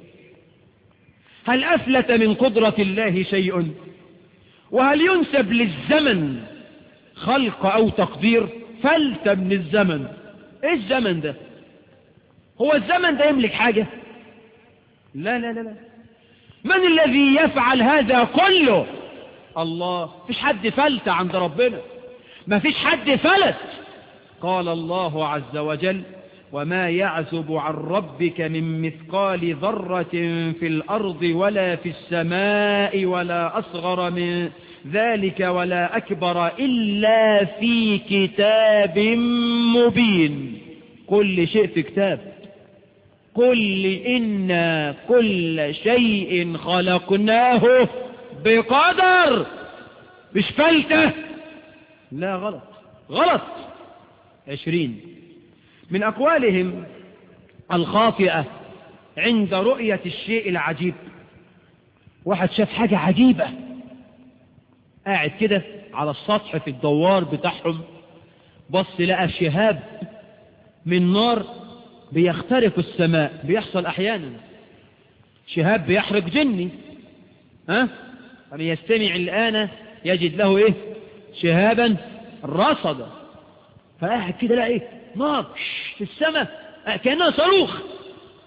هل أفلت من قدرة الله شيء وهل ينسب للزمن خلق أو تقدير فلت من الزمن ايه الزمن ده هو الزمن ده يملك حاجة لا لا لا لا من الذي يفعل هذا كله الله فيش حد فلت عند ربنا ما فيش حد فلت قال الله عز وجل وما يعزب عن ربك من مثقال ذرة في الأرض ولا في السماء ولا أصغر من ذلك ولا أكبر إلا في كتاب مبين كل شيء في كتاب قل إنا كل شيء خلقناه بقدر مش فلتة لا غلط غلط عشرين من أقوالهم الخاطئة عند رؤية الشيء العجيب واحد شاف حاجة عجيبة قاعد كده على السطح في الدوار بتاعهم بص لقى شهاب من نار بيخترق السماء بيحصل أحيانا شهاب بيحرق جني ها فمن يستمع الآن يجد له إيه شهابا رصدا فقاعد كده لا إيه نار في السماء كأنها صاروخ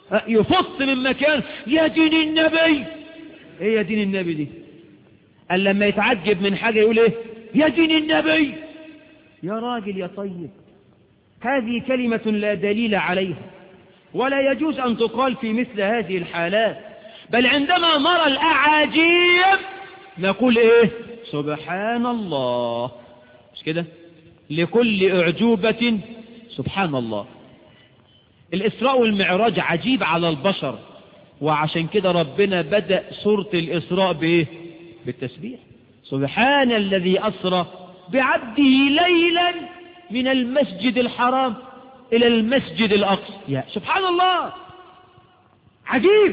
يفط من مكان يا دين النبي ايه يا دين النبي دي قال لما يتعجب من حاجة يقول ايه يا دين النبي يا راجل يا طيب هذه كلمة لا دليل عليها ولا يجوز أن تقال في مثل هذه الحالات بل عندما نرى الأعاجيب نقول إيه سبحان الله مش كده لكل أعجوبة سبحان الله الإسراء والمعراج عجيب على البشر وعشان كده ربنا بدأ سورة الإسراء بإيه بالتسبيح سبحان الذي أسرى بعبده ليلا من المسجد الحرام إلى المسجد الأقصى يا سبحان الله عجيب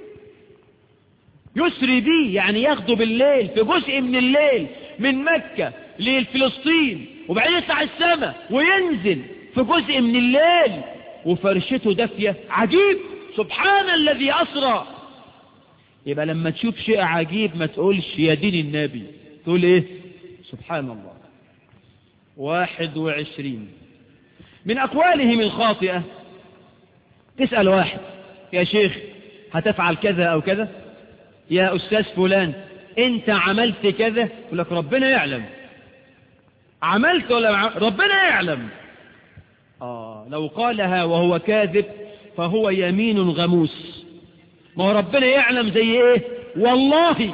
يسري بي يعني ياخده بالليل في جزء من الليل من مكة لفلسطين وبعدين يطلع السماء وينزل في جزء من الليل وفرشته دافية عجيب سبحان الذي أسرى يبقى لما تشوف شيء عجيب ما تقولش يا دين النبي تقول ايه سبحان الله واحد وعشرين من أقوالهم الخاطئة تسأل واحد يا شيخ هتفعل كذا أو كذا يا أستاذ فلان أنت عملت كذا يقول لك ربنا يعلم عملت ولا عم... ربنا يعلم آه لو قالها وهو كاذب فهو يمين غموس ما هو ربنا يعلم زي ايه والله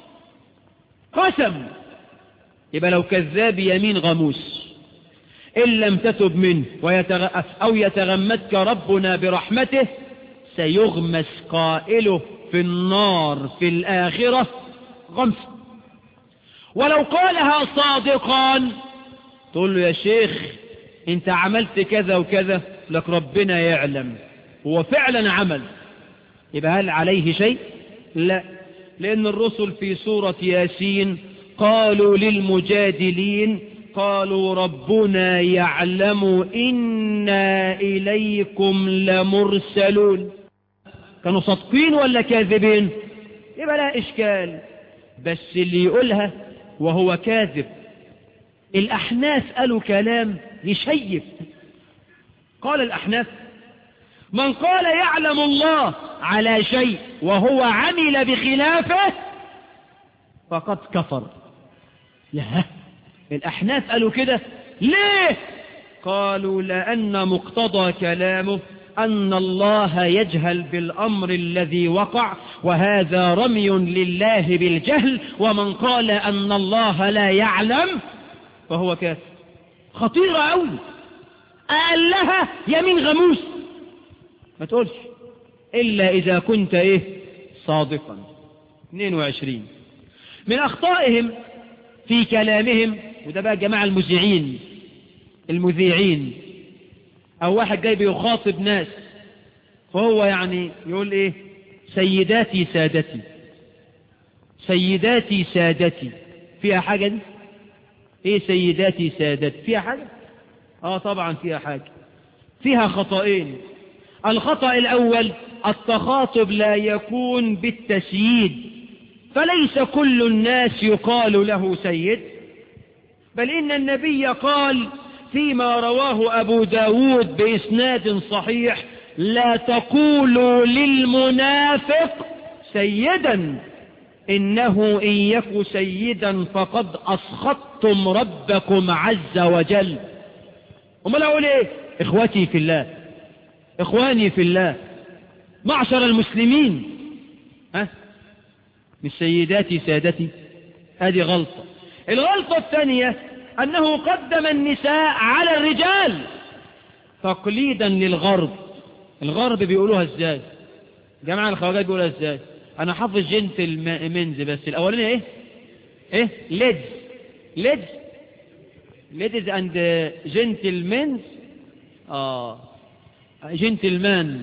قسم يبقى لو كذاب يمين غموس إن لم تتب منه ويتغ... أو يتغمدك ربنا برحمته سيغمس قائله في النار في الآخرة غمس ولو قالها صادقا تقول له يا شيخ انت عملت كذا وكذا لك ربنا يعلم هو فعلا عمل يبقى هل عليه شيء لا لأن الرسل في سورة ياسين قالوا للمجادلين قالوا ربنا يعلم إنا إليكم لمرسلون كانوا صادقين ولا كاذبين يبقى لا إشكال بس اللي يقولها وهو كاذب الأحناف قالوا كلام يشيب قال الأحناف من قال يعلم الله على شيء وهو عمل بخلافه فقد كفر يا الأحناف قالوا كده ليه قالوا لأن مقتضى كلامه أن الله يجهل بالأمر الذي وقع وهذا رمي لله بالجهل ومن قال أن الله لا يعلم فهو كافر خطيرة أوي قال لها يمين غموس ما تقولش إلا إذا كنت إيه صادقا 22 من أخطائهم في كلامهم وده بقى جماعة المذيعين المذيعين أو واحد جاي بيخاطب ناس فهو يعني يقول إيه سيداتي سادتي سيداتي سادتي فيها حاجة دي إيه سيداتي سادتي فيها حاجة آه طبعا فيها حاجة فيها خطأين الخطأ الأول التخاطب لا يكون بالتسييد فليس كل الناس يقال له سيد بل إن النبي قال فيما رواه أبو داود بإسناد صحيح لا تقولوا للمنافق سيدا إنه إن يك سيدا فقد أسخطتم ربكم عز وجل وما أقول إيه إخوتي في الله إخواني في الله معشر المسلمين ها مش سيداتي سادتي هذه غلطة الغلطة الثانية أنه قدم النساء على الرجال تقليدا للغرب الغرب بيقولوها ازاي جماعة الخواجات بيقولوها ازاي انا حافظ جنت المنز بس الاولانية ايه ايه ليدز ليدز ليدز اند جنتلمنز اه جنتلمان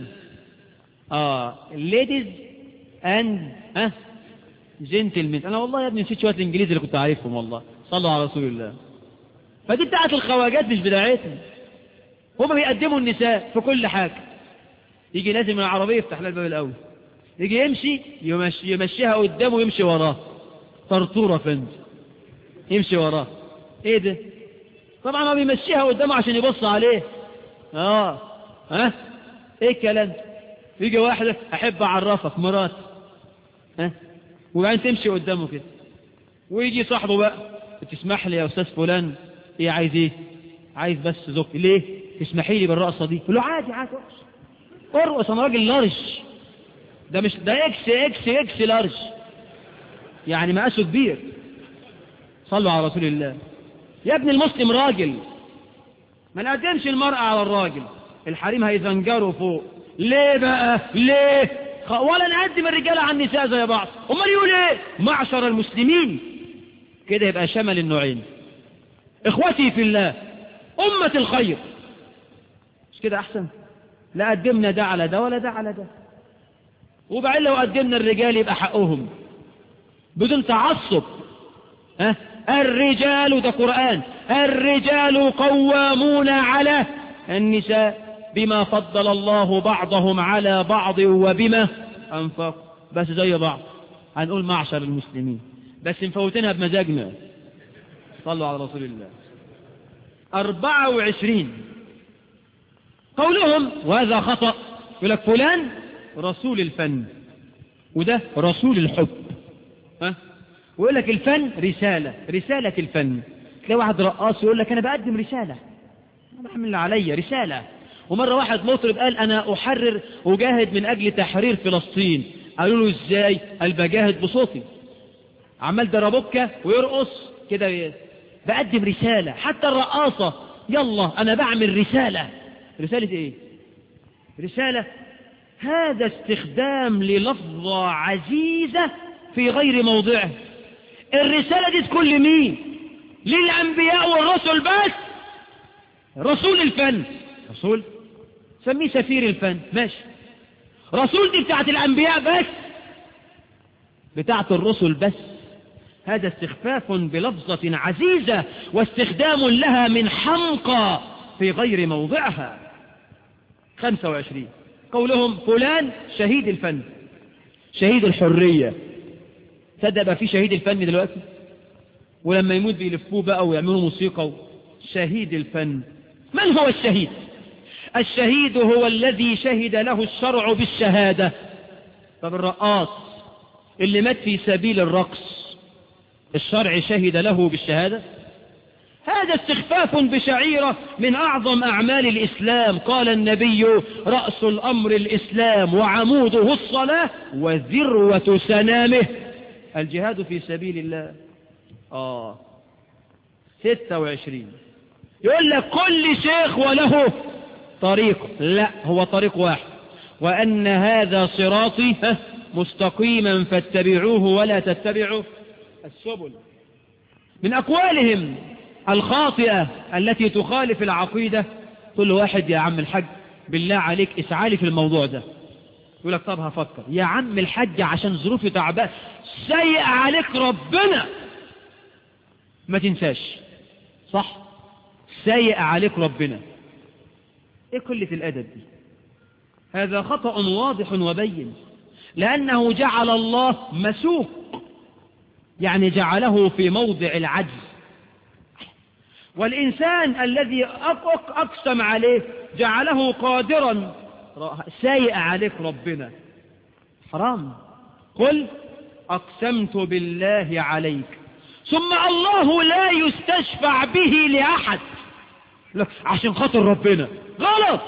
اه ليديز اند ها جنتلمان انا والله يا ابني نسيت شويه الانجليزي اللي كنت عارفهم والله صلوا على رسول الله فدي بتاعت الخواجات مش بتاعتنا هما بيقدموا النساء في كل حاجه يجي لازم من العربيه يفتح لها الباب الاول يجي يمشي يمشي يمشيها قدامه ويمشي وراه طرطوره فند يمشي وراه ايه ده طبعا ما بيمشيها قدامه عشان يبص عليه اه ها ايه الكلام يجي واحدة أحب أعرفك مرات ها وبعدين تمشي قدامه كده ويجي صاحبه بقى تسمح لي يا أستاذ فلان إيه عايز إيه عايز بس زوج ليه تسمحي لي بالرقصة دي يقول له عادي عادي ارقص ارقص أنا راجل لارج ده مش ده اكس اكس اكس لارج يعني مقاسه كبير صلوا على رسول الله يا ابن المسلم راجل ما نقدمش المرأة على الراجل الحريم هيزنجروا فوق ليه بقى ليه خ- ولا نقدم الرجال على النساء زي بعض امال يقول ايه معشر المسلمين كده يبقى شمل النوعين اخوتي في الله امة الخير مش كده احسن لا قدمنا ده على ده ولا ده على ده وبعدين لو قدمنا الرجال يبقى حقهم بدون تعصب ها الرجال ده قرآن الرجال قوامون على النساء بما فضل الله بعضهم على بعض وبما أنفقوا بس زي بعض هنقول معشر المسلمين بس مفوتينها بمزاجنا صلوا على رسول الله أربعة وعشرين قولهم وهذا خطأ يقول لك فلان رسول الفن وده رسول الحب ها ويقول لك الفن رسالة رسالة الفن تلاقي واحد رقاص يقول لك أنا بقدم رسالة أنا بعمل اللي عليا رسالة ومرة واحد مطرب قال أنا أحرر أجاهد من أجل تحرير فلسطين قالوا له إزاي قال بجاهد بصوتي عمال دربوكة ويرقص كده ي- بقدم رسالة حتى الرقاصة يلا أنا بعمل رسالة رسالة إيه رسالة هذا استخدام للفظة عزيزة في غير موضعه الرسالة دي تكون لمين للأنبياء والرسل بس رسول الفن رسول سميه سفير الفن ماشي رسول دي بتاعت الأنبياء بس بتاعت الرسل بس هذا استخفاف بلفظة عزيزة واستخدام لها من حمقى في غير موضعها 25 قولهم فلان شهيد الفن شهيد الحرية تصدق في شهيد الفن دلوقتي ولما يموت بيلفوه بقى ويعملوا موسيقى شهيد الفن من هو الشهيد الشهيد هو الذي شهد له الشرع بالشهادة طب الرقاص اللي مات في سبيل الرقص الشرع شهد له بالشهادة هذا استخفاف بشعيرة من أعظم أعمال الإسلام قال النبي رأس الأمر الإسلام وعموده الصلاة وذروة سنامه الجهاد في سبيل الله آه ستة وعشرين يقول لك كل شيخ وله طريق لا هو طريق واحد وأن هذا صراطي ها، مستقيما فاتبعوه ولا تتبعوا السبل من أقوالهم الخاطئة التي تخالف العقيدة كل واحد يا عم الحج بالله عليك اسعالي في الموضوع ده يقول لك طب هفكر يا عم الحج عشان ظروفي تعبان سيء عليك ربنا ما تنساش صح سيء عليك ربنا ايه قلة الادب دي هذا خطأ واضح وبين لأنه جعل الله مسوق يعني جعله في موضع العجز والإنسان الذي أق- أقسم عليه جعله قادرا سيء عليك ربنا حرام قل أقسمت بالله عليك ثم الله لا يستشفع به لأحد لك عشان خاطر ربنا غلط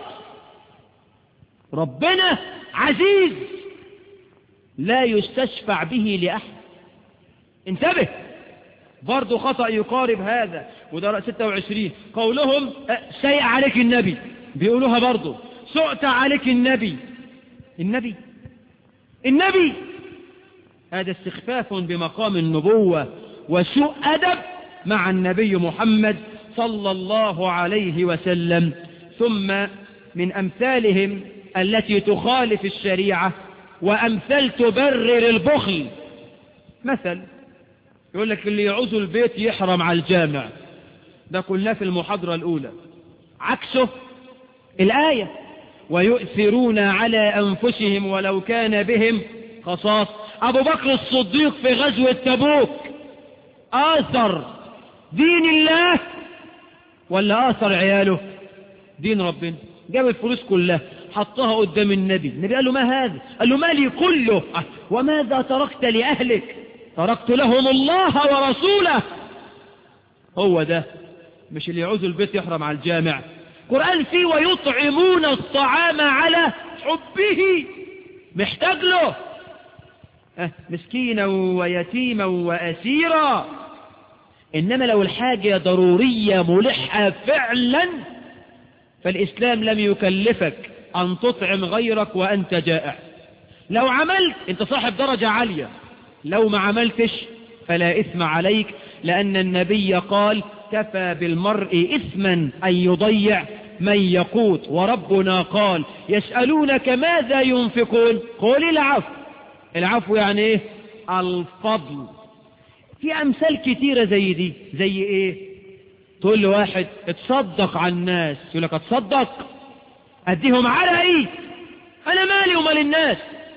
ربنا عزيز لا يستشفع به لأحد انتبه برضو خطأ يقارب هذا وده 26 قولهم أه، سيء عليك النبي بيقولوها برضو سؤت عليك النبي النبي النبي هذا استخفاف بمقام النبوة وسوء أدب مع النبي محمد صلى الله عليه وسلم ثم من أمثالهم التي تخالف الشريعة وأمثال تبرر البخل مثل يقول لك اللي يعوز البيت يحرم على الجامع ده قلناه في المحاضرة الأولى عكسه الآية ويؤثرون على أنفسهم ولو كان بهم خصاص أبو بكر الصديق في غزوة تبوك آثر دين الله ولا آثر عياله دين ربنا جاب الفلوس كلها حطها قدام النبي النبي قال له ما هذا قال له مالي كله أه، وماذا تركت لأهلك تركت لهم الله ورسوله هو ده مش اللي يعوز البيت يحرم على الجامع قرآن فيه ويطعمون الطعام على حبه محتاج له أه مسكينا ويتيما وأسيرا إنما لو الحاجة ضرورية ملحة فعلا فالإسلام لم يكلفك أن تطعم غيرك وأنت جائع لو عملت أنت صاحب درجة عالية لو ما عملتش فلا إثم عليك لأن النبي قال كفى بالمرء إثما أن يضيع من يقوت وربنا قال يسألونك ماذا ينفقون قول العفو العفو يعني ايه الفضل في أمثال كتيرة زي دي زي ايه تقول لواحد اتصدق على الناس يقول لك اتصدق اديهم على ايه انا مالي ومال الناس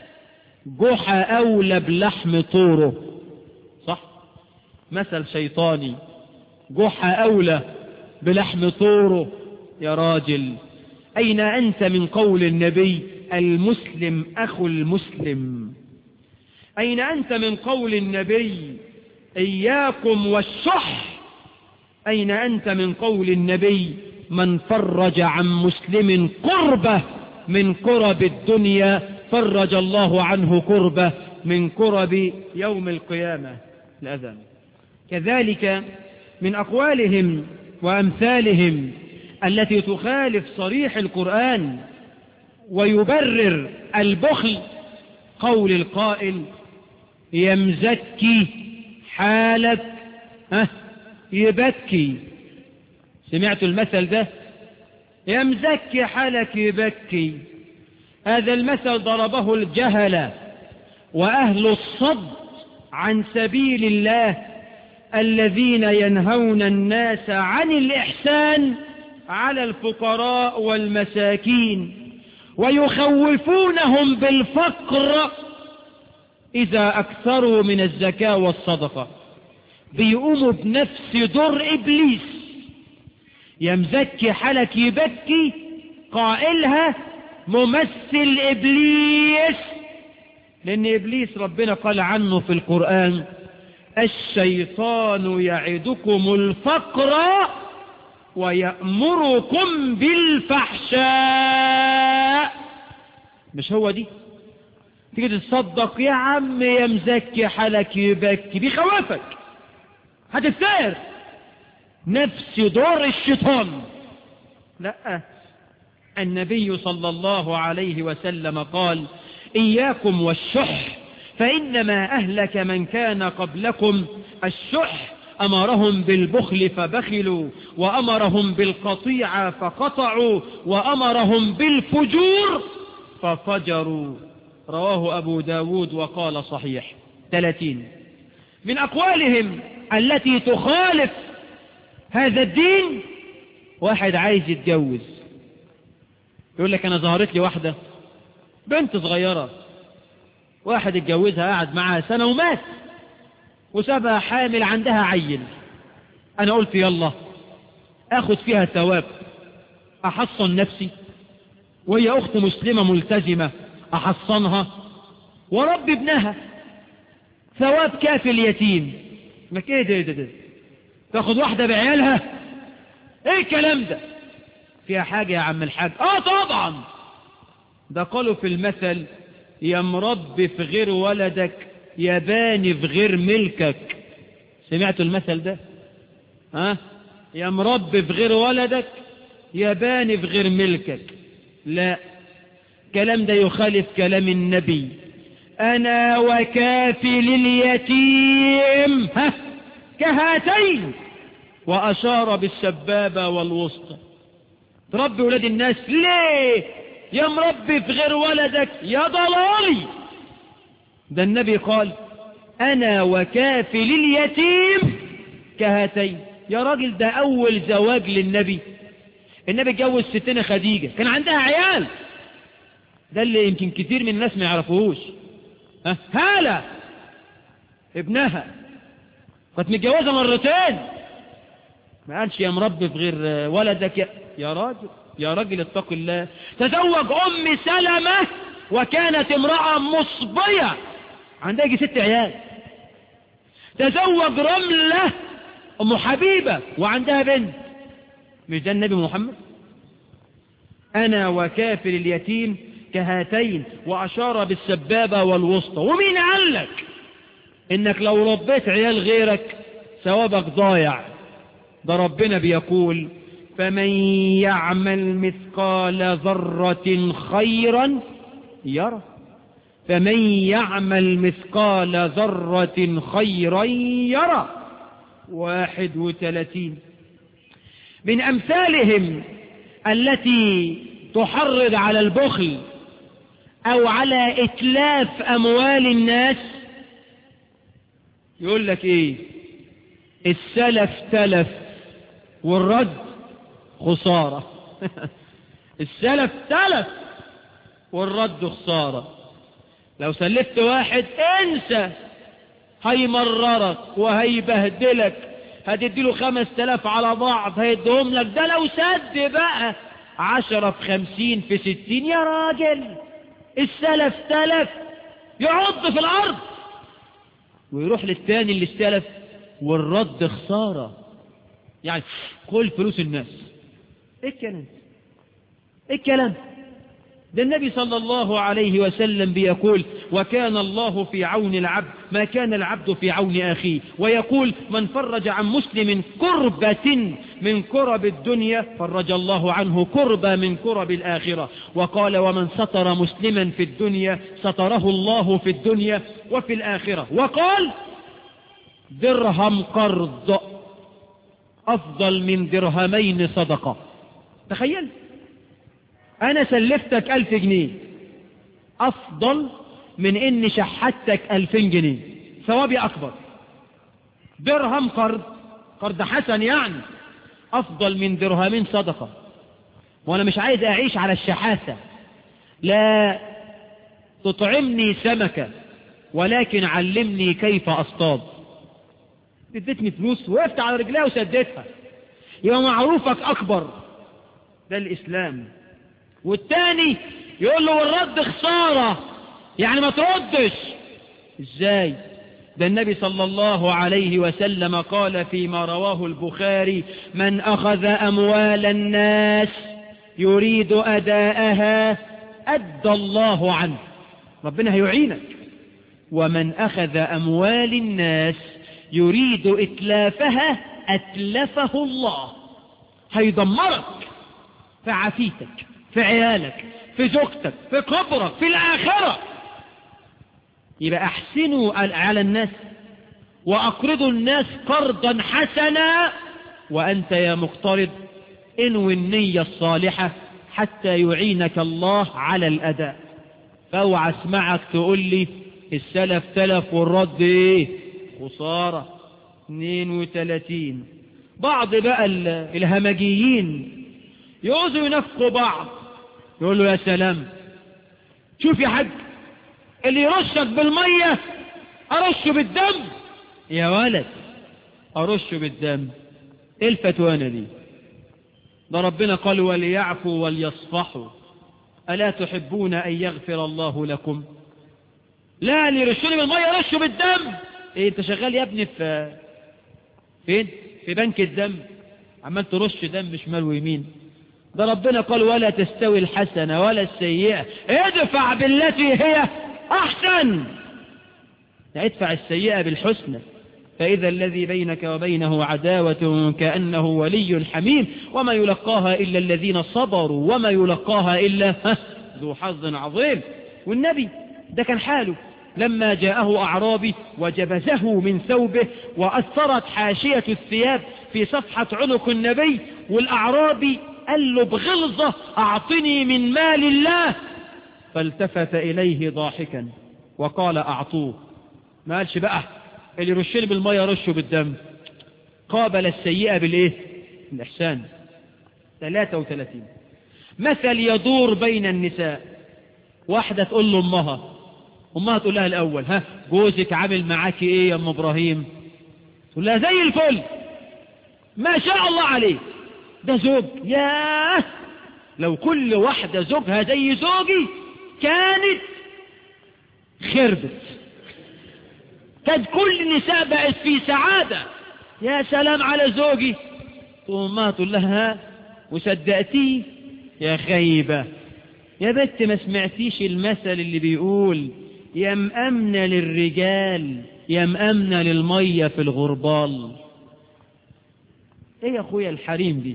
جحا اولى بلحم طوره صح مثل شيطاني جحا اولى بلحم طوره يا راجل اين انت من قول النبي المسلم اخو المسلم اين انت من قول النبي اياكم والشح أين أنت من قول النبي من فرج عن مسلم قربة من كرب الدنيا فرج الله عنه كربة من كرب يوم القيامة الأذان كذلك من أقوالهم وأمثالهم التي تخالف صريح القرآن ويبرر البخل قول القائل يمزكي حالك ها يبكي سمعت المثل ده يا مزكي حالك يبكي هذا المثل ضربه الجهل وأهل الصد عن سبيل الله الذين ينهون الناس عن الإحسان على الفقراء والمساكين ويخوفونهم بالفقر إذا أكثروا من الزكاة والصدقة بيقوموا بنفس دور إبليس يا مزكي حالك يبكي قائلها ممثل إبليس لأن إبليس ربنا قال عنه في القرآن الشيطان يعدكم الفقر ويأمركم بالفحشاء مش هو دي تيجي تتصدق يا عم يا مزكي حالك يبكي بيخوفك هتفتقر نفس دور الشيطان لا النبي صلى الله عليه وسلم قال إياكم والشح فإنما أهلك من كان قبلكم الشح أمرهم بالبخل فبخلوا وأمرهم بالقطيعة فقطعوا وأمرهم بالفجور ففجروا رواه أبو داود وقال صحيح ثلاثين من أقوالهم التي تخالف هذا الدين واحد عايز يتجوز يقول لك أنا ظهرت لي واحدة بنت صغيرة واحد اتجوزها قعد معها سنة ومات وسابها حامل عندها عيل أنا قلت يلا أخذ فيها ثواب أحصن نفسي وهي أخت مسلمة ملتزمة أحصنها ورب ابنها ثواب كافي اليتيم ما ايه ده ده ده تاخد واحدة بعيالها ايه الكلام ده فيها حاجة يا عم الحاج اه طبعا ده قالوا في المثل يا مربي في غير ولدك يا باني في غير ملكك سمعتوا المثل ده ها يا مربي في غير ولدك يا باني في غير ملكك لا كلام ده يخالف كلام النبي أنا وكافل اليتيم ها كهاتين وأشار بالسبابة والوسطى تربي ولاد الناس ليه يا مربي في غير ولدك يا ضلالي ده النبي قال أنا وكافل اليتيم كهاتين يا راجل ده أول زواج للنبي النبي اتجوز ستنا خديجة كان عندها عيال ده اللي يمكن كتير من الناس ما يعرفوهوش ها هالة ابنها كانت متجوزة مرتين ما قالش يا مربي في غير ولدك يا, يا راجل يا راجل اتق الله تزوج أم سلمة وكانت امرأة مصبية عندها يجي ست عيال تزوج رملة أم حبيبة وعندها بنت مش ده النبي محمد أنا وكافر اليتيم كهاتين وأشار بالسبابة والوسطى ومين قال لك إنك لو ربيت عيال غيرك ثوابك ضايع ده ربنا بيقول فمن يعمل مثقال ذرة خيرا يرى فمن يعمل مثقال ذرة خيرا يرى واحد وثلاثين من أمثالهم التي تحرض على البخل أو على إتلاف أموال الناس يقول لك إيه السلف تلف والرد خسارة السلف تلف والرد خسارة لو سلفت واحد انسى هيمررك وهيبهدلك هتديله خمس تلاف على بعض هيدهم لك ده لو سد بقى عشرة في خمسين في ستين يا راجل السلف تلف يعض في الأرض ويروح للتاني اللي استلف والرد خسارة يعني كل فلوس الناس ايه الكلام ايه الكلام ده النبي صلى الله عليه وسلم بيقول وكان الله في عون العبد ما كان العبد في عون أخيه ويقول من فرج عن مسلم كربة من كرب الدنيا فرج الله عنه كربة من كرب الآخرة وقال ومن ستر مسلما في الدنيا ستره الله في الدنيا وفي الآخرة وقال درهم قرض أفضل من درهمين صدقة تخيل أنا سلفتك ألف جنيه أفضل من إني شحتك ألفين جنيه ثوابي أكبر درهم قرض قرض حسن يعني أفضل من درهمين صدقة وأنا مش عايز أعيش على الشحاثة لا تطعمني سمكة ولكن علمني كيف أصطاد اديتني فلوس وقفت على رجليها وسديتها يبقى معروفك أكبر ده الإسلام والتاني يقول له والرد خسارة يعني ما تردش ازاي ده النبي صلى الله عليه وسلم قال فيما رواه البخاري من أخذ أموال الناس يريد أداءها أدى الله عنه ربنا هيعينك ومن أخذ أموال الناس يريد إتلافها أتلفه الله هيدمرك في عافيتك في عيالك في زوجتك في قبرك في الآخرة يبقى أحسنوا على الناس وأقرضوا الناس قرضا حسنا وأنت يا مقترض انوي النية الصالحة حتى يعينك الله على الأداء فاوعى اسمعك تقول لي السلف تلف والرد ايه خسارة 32 بعض بقى الهمجيين يعوزوا ينفقوا بعض يقول له يا سلام شوف يا حاج اللي يرشك بالمية أرشه بالدم يا ولد أرشه بالدم ايه الفتوانة دي ده ربنا قال وليعفوا وليصفحوا ألا تحبون أن يغفر الله لكم لا اللي يرشوني بالمية رشه بالدم ايه انت شغال يا ابني في فين في بنك الدم عمال ترش دم شمال ويمين ده ربنا قال ولا تستوي الحسنة ولا السيئة ادفع بالتي هي أحسن ادفع السيئة بالحسنى فإذا الذي بينك وبينه عداوة كأنه ولي حميم وما يلقاها إلا الذين صبروا وما يلقاها إلا ذو حظ عظيم والنبي ده كان حاله لما جاءه أعرابي وجبزه من ثوبه وأثرت حاشية الثياب في صفحة عنق النبي والأعرابي قال له بغلظة أعطني من مال الله فالتفت إليه ضاحكا وقال أعطوه ما قالش بقى اللي يرشني بالمية رشه بالدم قابل السيئة بالإيه الإحسان 33 مثل يدور بين النساء واحدة تقول له أمها أمها تقول لها الأول ها جوزك عامل معاك إيه يا أم إبراهيم تقول لها زي الفل ما شاء الله عليه ده زوج ياه لو كل واحدة زوجها زي زوجي كانت خربت كانت كل النساء بقت في سعادة يا سلام على زوجي تقوم ما تقول لها وصدقتيه يا خيبة يا بنت ما سمعتيش المثل اللي بيقول يا مأمنة للرجال يا مأمنة للمية في الغربال ايه يا اخويا الحريم دي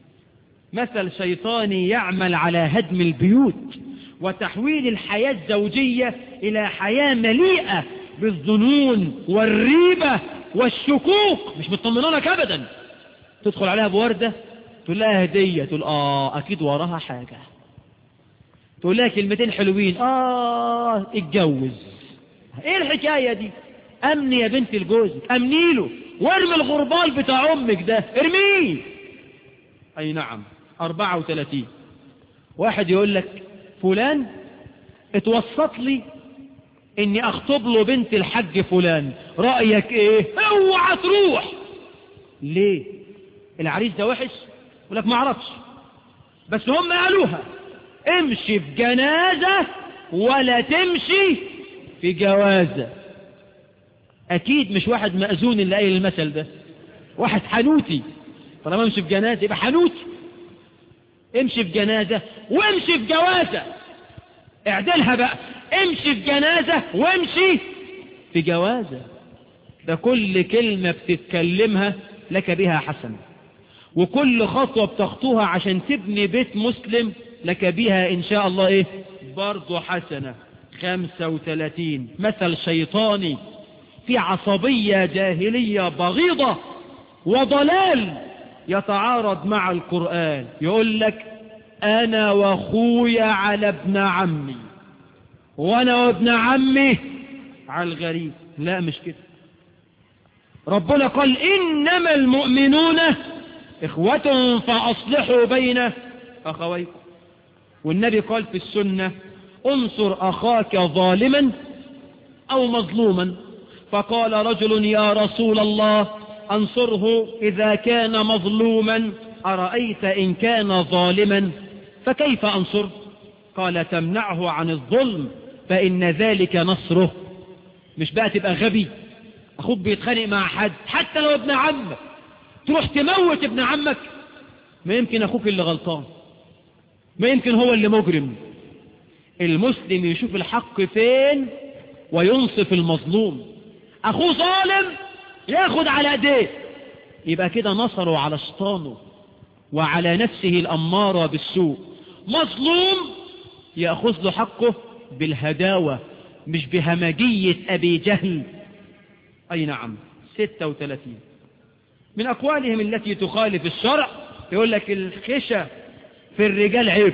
مثل شيطاني يعمل على هدم البيوت وتحويل الحياة الزوجية إلى حياة مليئة بالظنون والريبة والشكوك مش مطمنونك أبدا تدخل عليها بوردة تقول لها هدية تقول آه أكيد وراها حاجة تقول لها كلمتين حلوين آه اتجوز ايه الحكاية دي امني يا بنت الجوزك امني له وارمي الغربال بتاع امك ده ارميه اي نعم اربعة وثلاثين واحد يقول لك فلان اتوسط لي اني اخطب له بنت الحج فلان رأيك ايه اوعى تروح ليه العريس ده وحش يقول لك ما اعرفش بس هم قالوها امشي في جنازة ولا تمشي في جوازة اكيد مش واحد مأذون اللي قايل المثل ده واحد حنوتي طالما امشي في جنازة يبقى حنوتي امشي في جنازة وامشي في جوازة اعدلها بقى امشي في جنازة وامشي في جوازة ده كل كلمة بتتكلمها لك بها حسنة وكل خطوة بتخطوها عشان تبني بيت مسلم لك بها ان شاء الله ايه برضو حسنة خمسة وثلاثين مثل شيطاني في عصبية جاهلية بغيضة وضلال يتعارض مع القرآن يقول لك أنا وأخويا على ابن عمي وأنا وابن عمي على الغريب لا مش كده ربنا قال إنما المؤمنون إخوة فأصلحوا بين أخويكم والنبي قال في السنة انصر أخاك ظالما أو مظلوما فقال رجل يا رسول الله أنصره إذا كان مظلوما أرأيت إن كان ظالما فكيف أنصر قال تمنعه عن الظلم فإن ذلك نصره مش بقى تبقى غبي أخوك بيتخانق مع حد حتى لو ابن عمك تروح تموت ابن عمك ما يمكن أخوك اللي غلطان ما يمكن هو اللي مجرم المسلم يشوف الحق فين وينصف المظلوم أخوه ظالم ياخد على ايديه يبقى كده نصروا على شيطانه وعلى نفسه الأمارة بالسوء مظلوم يأخذ له حقه بالهداوة مش بهمجية أبي جهل أي نعم ستة وثلاثين من أقوالهم التي تخالف الشرع يقول لك الخشة في الرجال عيب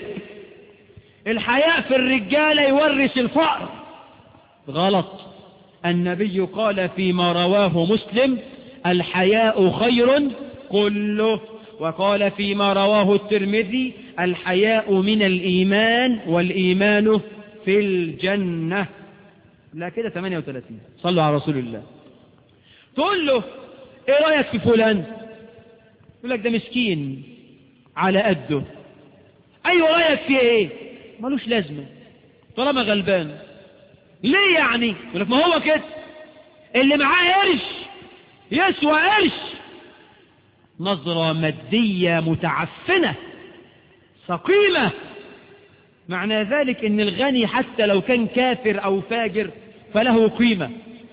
الحياء في الرجال يورث الفقر غلط النبي قال فيما رواه مسلم الحياء خير كله وقال فيما رواه الترمذي الحياء من الإيمان والإيمان في الجنة لا كده 38 صلوا على رسول الله تقول له ايه رأيك في فلان يقول لك ده مسكين على قده ايوه رأيك في ايه ملوش لازمة طالما غلبان ليه يعني يقول لك ما هو كده اللي معاه قرش يسوى قرش نظرة مادية متعفنة سقيمة معنى ذلك ان الغني حتى لو كان كافر او فاجر فله قيمة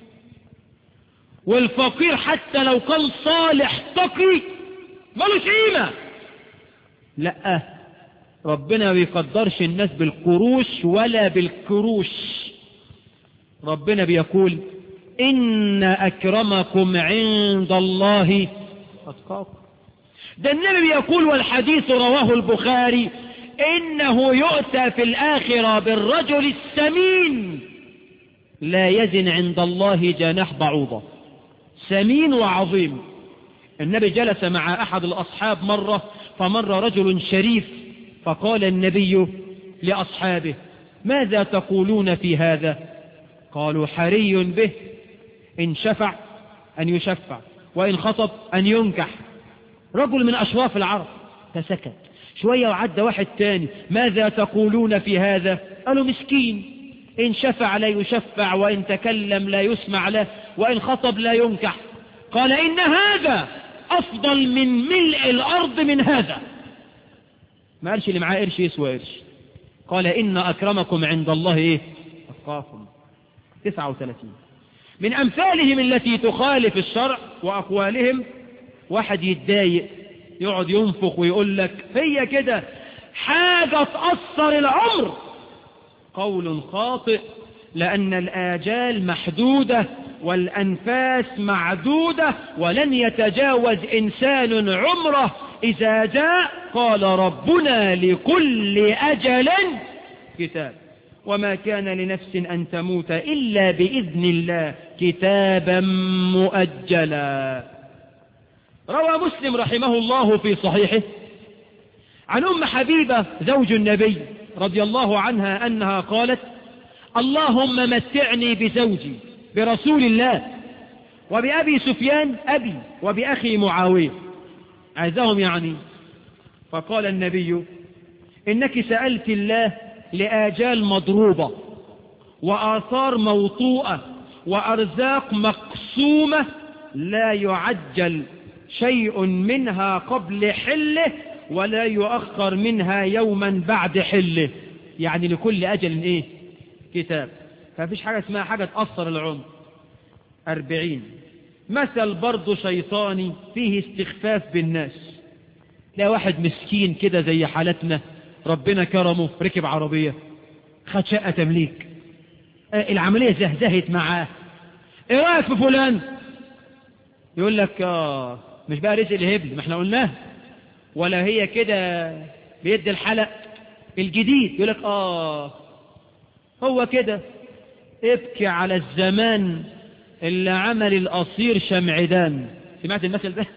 والفقير حتى لو كان صالح تقي ملوش قيمة لا ربنا ما بيقدرش الناس بالقروش ولا بالكروش ربنا بيقول إن أكرمكم عند الله أتقاكم ده النبي بيقول والحديث رواه البخاري إنه يؤتى في الآخرة بالرجل السمين لا يزن عند الله جناح بعوضة سمين وعظيم النبي جلس مع أحد الأصحاب مرة فمر رجل شريف فقال النبي لأصحابه ماذا تقولون في هذا قالوا حري به إن شفع أن يشفع وإن خطب أن ينكح رجل من أشراف العرب فسكت شوية وعدى واحد تاني ماذا تقولون في هذا قالوا مسكين إن شفع لا يشفع وإن تكلم لا يسمع له وإن خطب لا ينكح قال إن هذا أفضل من ملء الأرض من هذا ما قالش اللي معاه قرش يسوى قرش قال إن أكرمكم عند الله إيه أتقاكم 39 من أمثالهم التي تخالف الشرع وأقوالهم واحد يتضايق يقعد ينفخ ويقول لك هي كده حاجة تأثر العمر قول خاطئ لأن الآجال محدودة والأنفاس معدودة ولن يتجاوز إنسان عمره إذا جاء قال ربنا لكل أجل كتاب وما كان لنفس أن تموت إلا بإذن الله كتابا مؤجلا روى مسلم رحمه الله في صحيحه عن أم حبيبة زوج النبي رضي الله عنها أنها قالت اللهم متعني بزوجي برسول الله وبأبي سفيان أبي وبأخي معاوية عايزهم يعني فقال النبي إنك سألت الله لآجال مضروبة وآثار موطوءة وأرزاق مقسومة لا يعجل شيء منها قبل حله ولا يؤخر منها يوما بعد حله يعني لكل أجل إيه كتاب فمفيش حاجة اسمها حاجة تأثر العمر أربعين مثل برضه شيطاني فيه استخفاف بالناس لا واحد مسكين كده زي حالتنا ربنا كرمه ركب عربية خد شقة تمليك آه العملية زهزهت معاه ايه رأيك في فلان يقول لك اه مش بقى رزق الهبل ما احنا قلناه ولا هي كده بيد الحلق الجديد يقول لك اه هو كده ابكي على الزمان اللي عمل القصير شمعدان سمعت المثل ده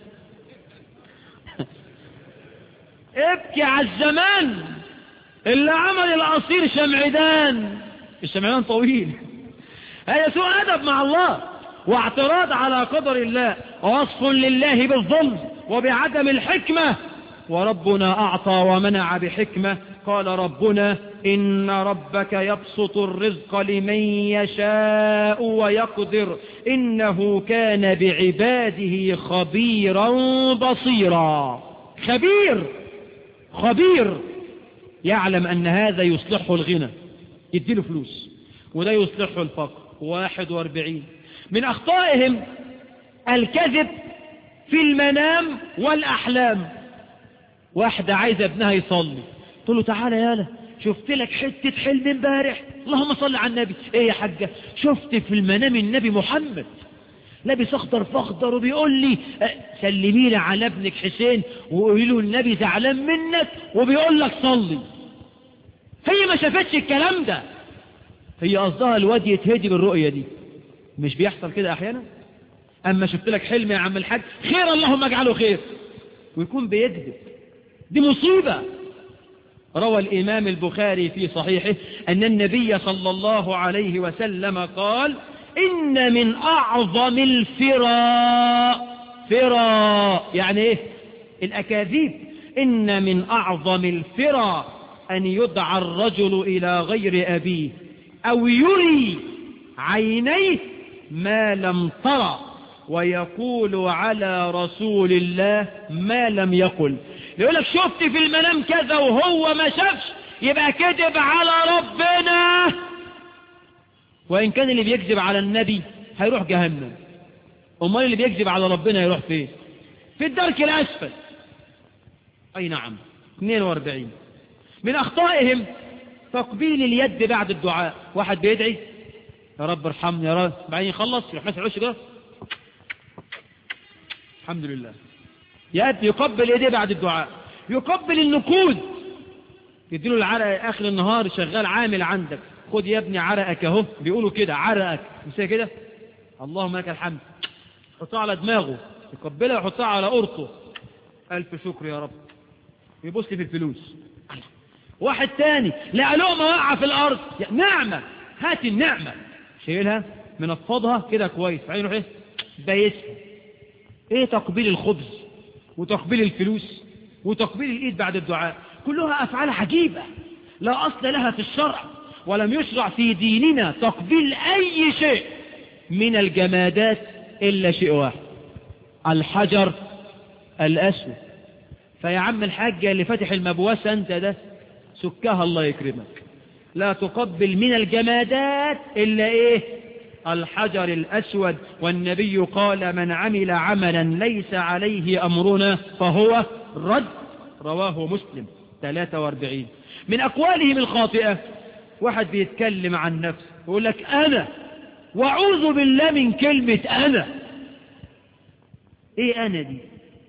ابكي على الزمان اللي عمل القصير شمعدان الشمعدان طويل هذا سوء أدب مع الله واعتراض على قدر الله ووصف لله بالظلم وبعدم الحكمة وربنا أعطى ومنع بحكمة قال ربنا إن ربك يبسط الرزق لمن يشاء ويقدر إنه كان بعباده خبيرا بصيرا خبير خبير يعلم أن هذا يصلحه الغنى يديله فلوس وده يصلحه الفقر واحد واربعين من أخطائهم الكذب في المنام والأحلام واحدة عايزة ابنها يصلي تقول له تعالى يالا شفت لك حتة حلم امبارح اللهم صل على النبي ايه يا حاجة شفت في المنام النبي محمد لابس اخضر فاخضر وبيقول لي سلمي لي على ابنك حسين وقولي له النبي زعلان منك وبيقول لك صلي هي ما شافتش الكلام ده هي قصدها الواد يتهدي بالرؤية دي مش بيحصل كده احيانا اما شفت لك حلم يا عم الحاج خير اللهم اجعله خير ويكون بيكذب دي مصيبة روى الإمام البخاري في صحيحه أن النبي صلى الله عليه وسلم قال إن من أعظم الفراء فراء يعني إيه الأكاذيب إن من أعظم الفراء أن يدعى الرجل إلى غير أبيه أو يري عينيه ما لم ترى ويقول على رسول الله ما لم يقل يقول لك شفت في المنام كذا وهو ما شافش يبقى كذب على ربنا وإن كان اللي بيكذب على النبي هيروح جهنم أمال اللي بيكذب على ربنا يروح فين في الدرك الأسفل أي نعم 42 من أخطائهم تقبيل اليد بعد الدعاء واحد بيدعي يا رب ارحمني يا رب بعدين يخلص يروح مسح وشه كده الحمد لله يأتي يقبل ايديه بعد الدعاء يقبل النقود يديله العرق اخر النهار شغال عامل عندك خد يا ابني عرقك اهو بيقولوا كده عرقك مش كده اللهم لك الحمد حطها على دماغه يقبلها ويحطها على قرطه الف شكر يا رب يبص في الفلوس واحد تاني لا لقمه واقعه في الارض نعمه هات النعمه شيلها منفضها كده كويس بعدين يروح ايه بايسها ايه تقبيل الخبز وتقبيل الفلوس وتقبيل الإيد بعد الدعاء كلها أفعال عجيبة لا أصل لها في الشرع ولم يشرع في ديننا تقبيل أي شيء من الجمادات إلا شيء واحد الحجر الأسود فيا عم الحاج اللي فاتح المبوسة أنت ده سكها الله يكرمك لا تقبل من الجمادات إلا إيه الحجر الأسود والنبي قال من عمل عملا ليس عليه أمرنا فهو رد رواه مسلم 43 من أقوالهم الخاطئة واحد بيتكلم عن نفسه يقول لك أنا وأعوذ بالله من كلمة أنا إيه أنا دي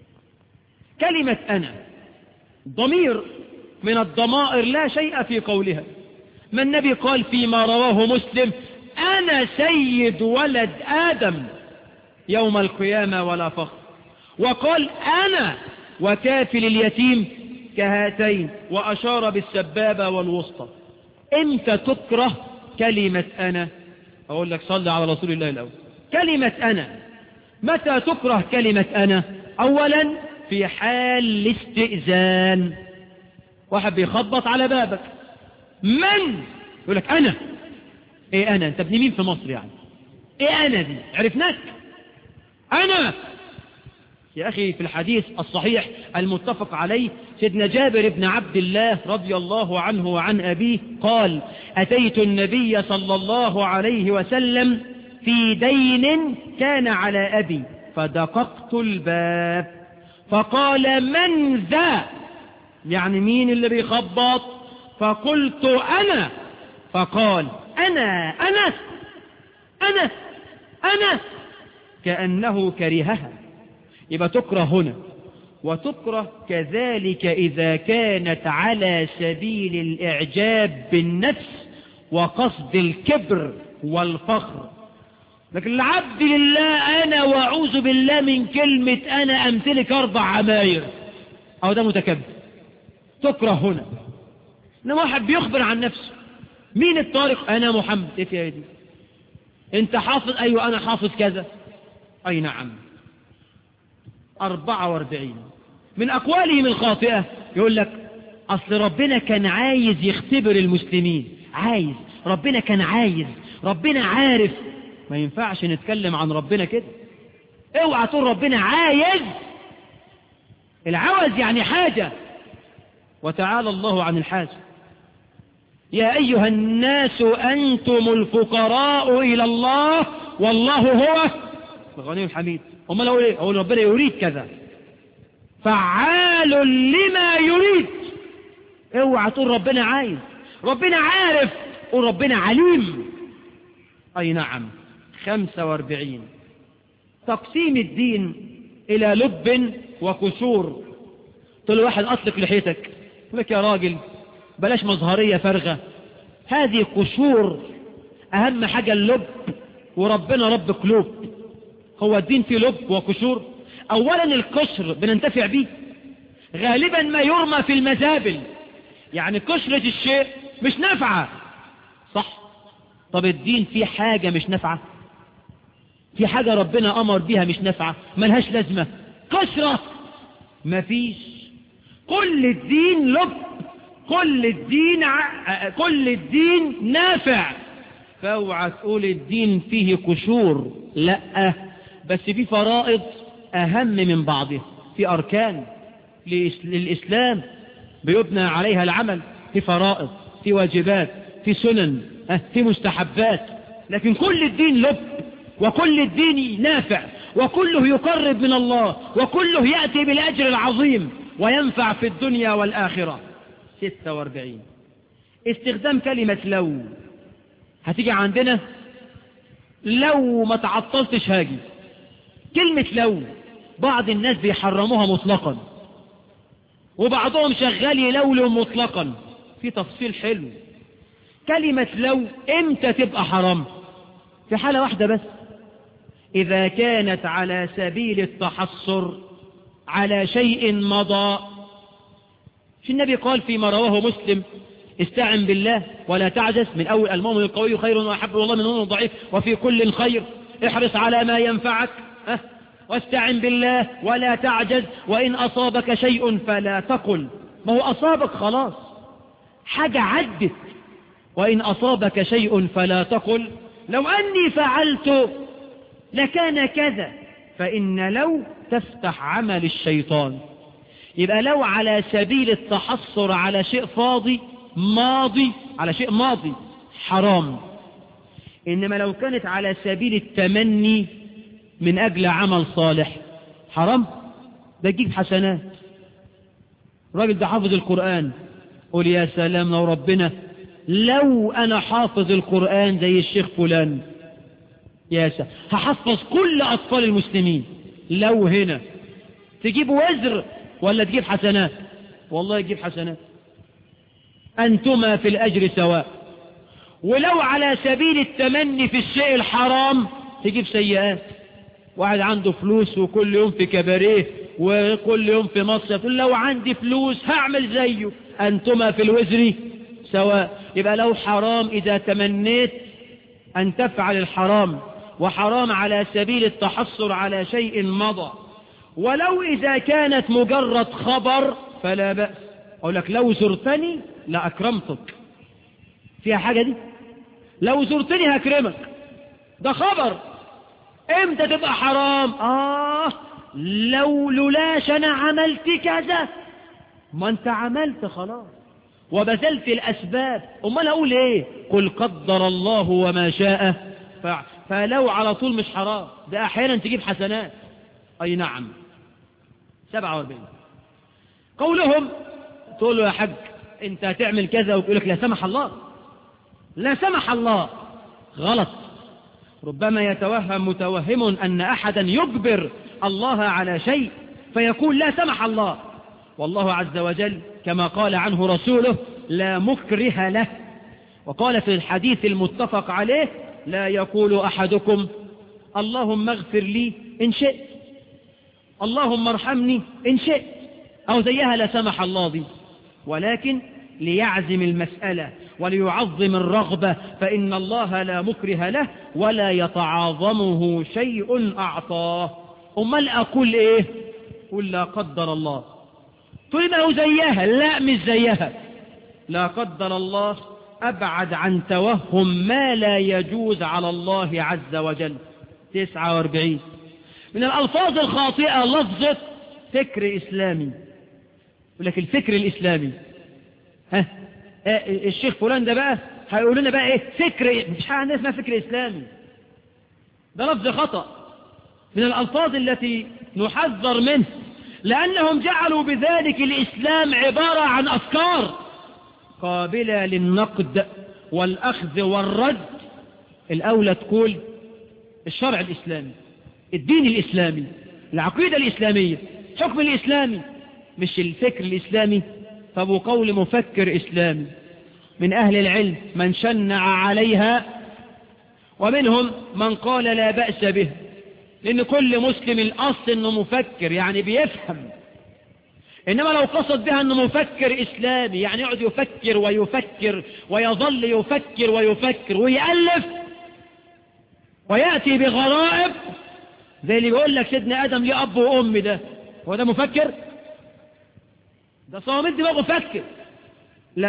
كلمة أنا ضمير من الضمائر لا شيء في قولها ما النبي قال فيما رواه مسلم أنا سيد ولد آدم يوم القيامة ولا فخر وقال أنا وكافل اليتيم كهاتين وأشار بالسبابة والوسطى امتى تكره كلمة أنا أقول لك صلي على رسول الله الأول كلمة أنا متى تكره كلمة أنا أولا في حال الاستئذان واحد بيخبط على بابك من يقول لك أنا إيه أنا أنت ابن مين في مصر يعني إيه أنا دي عرفناك أنا يا أخي في الحديث الصحيح المتفق عليه سيدنا جابر بن عبد الله رضي الله عنه وعن أبيه قال أتيت النبي صلى الله عليه وسلم في دين كان على أبي فدققت الباب فقال من ذا يعني مين اللي بيخبط فقلت أنا فقال أنا أنا أنا أنا كأنه كرهها يبقى تكره هنا وتكره كذلك إذا كانت على سبيل الإعجاب بالنفس وقصد الكبر والفخر لكن العبد لله أنا وأعوذ بالله من كلمة أنا أمتلك أربع عماير أو ده متكبر تكره هنا إنما واحد بيخبر عن نفسه مين الطارق أنا محمد إيه في دي أنت حافظ أيوة أنا حافظ كذا أي نعم أربعة واربعين من أقوالهم الخاطئة يقول لك أصل ربنا كان عايز يختبر المسلمين عايز ربنا كان عايز ربنا عارف ما ينفعش نتكلم عن ربنا كده اوعى تقول ربنا عايز العوز يعني حاجة وتعالى الله عن الحاجة يا أيها الناس أنتم الفقراء إلى الله والله هو الغني الحميد هم لو ايه أقول ربنا يريد كذا فعال لما يريد اوعى تقول ربنا عايز ربنا عارف قول ربنا عليم أي نعم خمسة واربعين تقسيم الدين إلى لب وكسور تقول واحد أطلق لحيتك يقول لك يا راجل بلاش مظهرية فارغة هذه قشور أهم حاجة اللب وربنا رب قلوب هو الدين فيه لب وقشور أولا القشر بننتفع به غالبا ما يرمى في المزابل يعني قشرة الشيء مش نافعة صح طب الدين فيه حاجة مش نافعة في حاجة ربنا أمر بها مش نافعة ملهاش لازمة قشرة مفيش كل الدين لب كل الدين ع... كل الدين نافع فاوعى تقول الدين فيه قشور لا بس في فرائض أهم من بعضها في أركان للإسلام بيبنى عليها العمل في فرائض في واجبات في سنن في مستحبات لكن كل الدين لب وكل الدين نافع وكله يقرب من الله وكله يأتي بالأجر العظيم وينفع في الدنيا والآخرة 46 استخدام كلمة لو هتيجي عندنا لو ما تعطلتش هاجي كلمة لو بعض الناس بيحرموها مطلقا وبعضهم شغال يلولو مطلقا في تفصيل حلو كلمة لو امتى تبقى حرام في حالة واحدة بس إذا كانت على سبيل التحصر على شيء مضى في النبي قال فيما رواه مسلم استعن بالله ولا تعجز من أول المؤمن القوي خير وأحب الله من المؤمن الضعيف وفي كل خير احرص على ما ينفعك أه واستعن بالله ولا تعجز وإن أصابك شيء فلا تقل ما هو أصابك خلاص حاجة عدت وإن أصابك شيء فلا تقل لو أني فعلت لكان كذا فإن لو تفتح عمل الشيطان يبقى لو على سبيل التحصر على شيء فاضي ماضي على شيء ماضي حرام إنما لو كانت على سبيل التمني من أجل عمل صالح حرام ده تجيب حسنات الراجل ده حافظ القرآن قول يا سلام لو ربنا لو أنا حافظ القرآن زي الشيخ فلان يا سلام هحفظ كل أطفال المسلمين لو هنا تجيب وزر ولا تجيب حسنات والله تجيب حسنات أنتما في الأجر سواء ولو على سبيل التمني في الشيء الحرام تجيب سيئات واحد عنده فلوس وكل يوم في كباريه وكل يوم في مصيف لو عندي فلوس هعمل زيه أنتما في الوزر سواء يبقى لو حرام إذا تمنيت أن تفعل الحرام وحرام على سبيل التحصر على شيء مضى ولو إذا كانت مجرد خبر فلا بأس أقول لك لو زرتني لأكرمتك فيها حاجة دي لو زرتني هكرمك ده خبر امتى تبقى حرام آه لو لولاش أنا عملت كذا ما أنت عملت خلاص وبذلت الأسباب أمال أقول إيه قل قدر الله وما شاء فعل فلو على طول مش حرام ده أحيانا تجيب حسنات أي نعم سبعة واربعين قولهم تقول له يا حج انت هتعمل كذا ويقول لك لا سمح الله لا سمح الله غلط ربما يتوهم متوهم أن أحدا يجبر الله على شيء فيقول لا سمح الله والله عز وجل كما قال عنه رسوله لا مكره له وقال في الحديث المتفق عليه لا يقول أحدكم اللهم اغفر لي إن شئت اللهم ارحمني إن شئت أو زيها لا سمح الله دي ولكن ليعزم المسألة وليعظم الرغبة فإن الله لا مكره له ولا يتعاظمه شيء أعطاه أمال أقول إيه قل لا قدر الله تقول ما هو زيها لا مش زيها لا قدر الله أبعد عن توهم ما لا يجوز على الله عز وجل تسعة واربعين من الألفاظ الخاطئة لفظة فكر إسلامي يقول لك الفكر الإسلامي ها الشيخ فلان ده بقى هيقول لنا بقى ايه فكر مش عندنا اسمها فكر إسلامي ده لفظ خطأ من الألفاظ التي نحذر منه لأنهم جعلوا بذلك الإسلام عبارة عن أفكار قابلة للنقد والأخذ والرد الأولى تقول الشرع الإسلامي الدين الإسلامي العقيدة الإسلامية حكم الإسلامي مش الفكر الإسلامي فابو قول مفكر إسلامي من أهل العلم من شنع عليها ومنهم من قال لا بأس به لأن كل مسلم الأصل أنه مفكر يعني بيفهم إنما لو قصد بها أنه مفكر إسلامي يعني يقعد يفكر ويفكر ويظل يفكر ويفكر ويألف ويأتي بغرائب زي اللي بيقول لك سيدنا آدم ليه أب وأم ده هو ده مفكر ده صامت دماغه فكر لا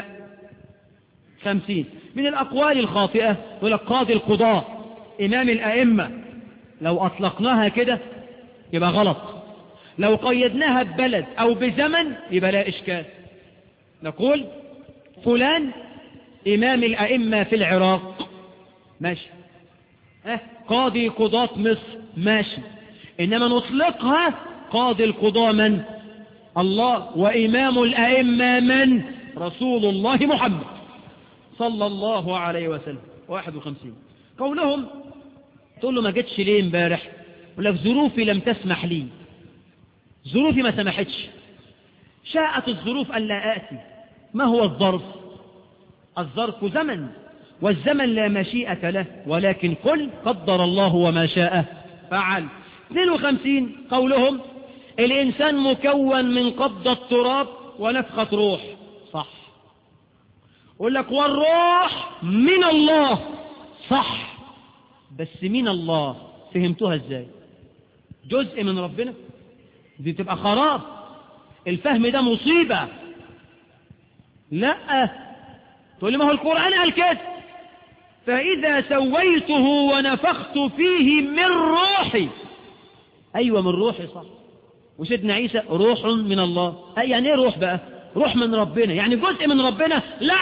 خمسين من الأقوال الخاطئة يقول لك قاضي القضاء إمام الأئمة لو أطلقناها كده يبقى غلط لو قيدناها ببلد أو بزمن يبقى لا إشكال نقول فلان إمام الأئمة في العراق ماشي أه قاضي قضاة مصر ماشي إنما نطلقها قاضي القضاة من الله وإمام الأئمة من رسول الله محمد صلى الله عليه وسلم واحد وخمسين قولهم تقول له ما جتش ليه امبارح ولا في ظروفي لم تسمح لي ظروفي ما سمحتش شاءت الظروف أن لا آتي ما هو الظرف الظرف زمن والزمن لا مشيئة له ولكن قل قدر الله وما شاء فعل 52 قولهم الإنسان مكون من قبضة التراب ونفخة روح صح يقول لك والروح من الله صح بس من الله فهمتوها ازاي جزء من ربنا دي تبقى خراب الفهم ده مصيبة لا تقول لي ما هو القرآن قال كده فإذا سويته ونفخت فيه من روحي أيوة من روحي صح وسيدنا عيسى روح من الله أي يعني ايه روح بقى روح من ربنا يعني جزء من ربنا لا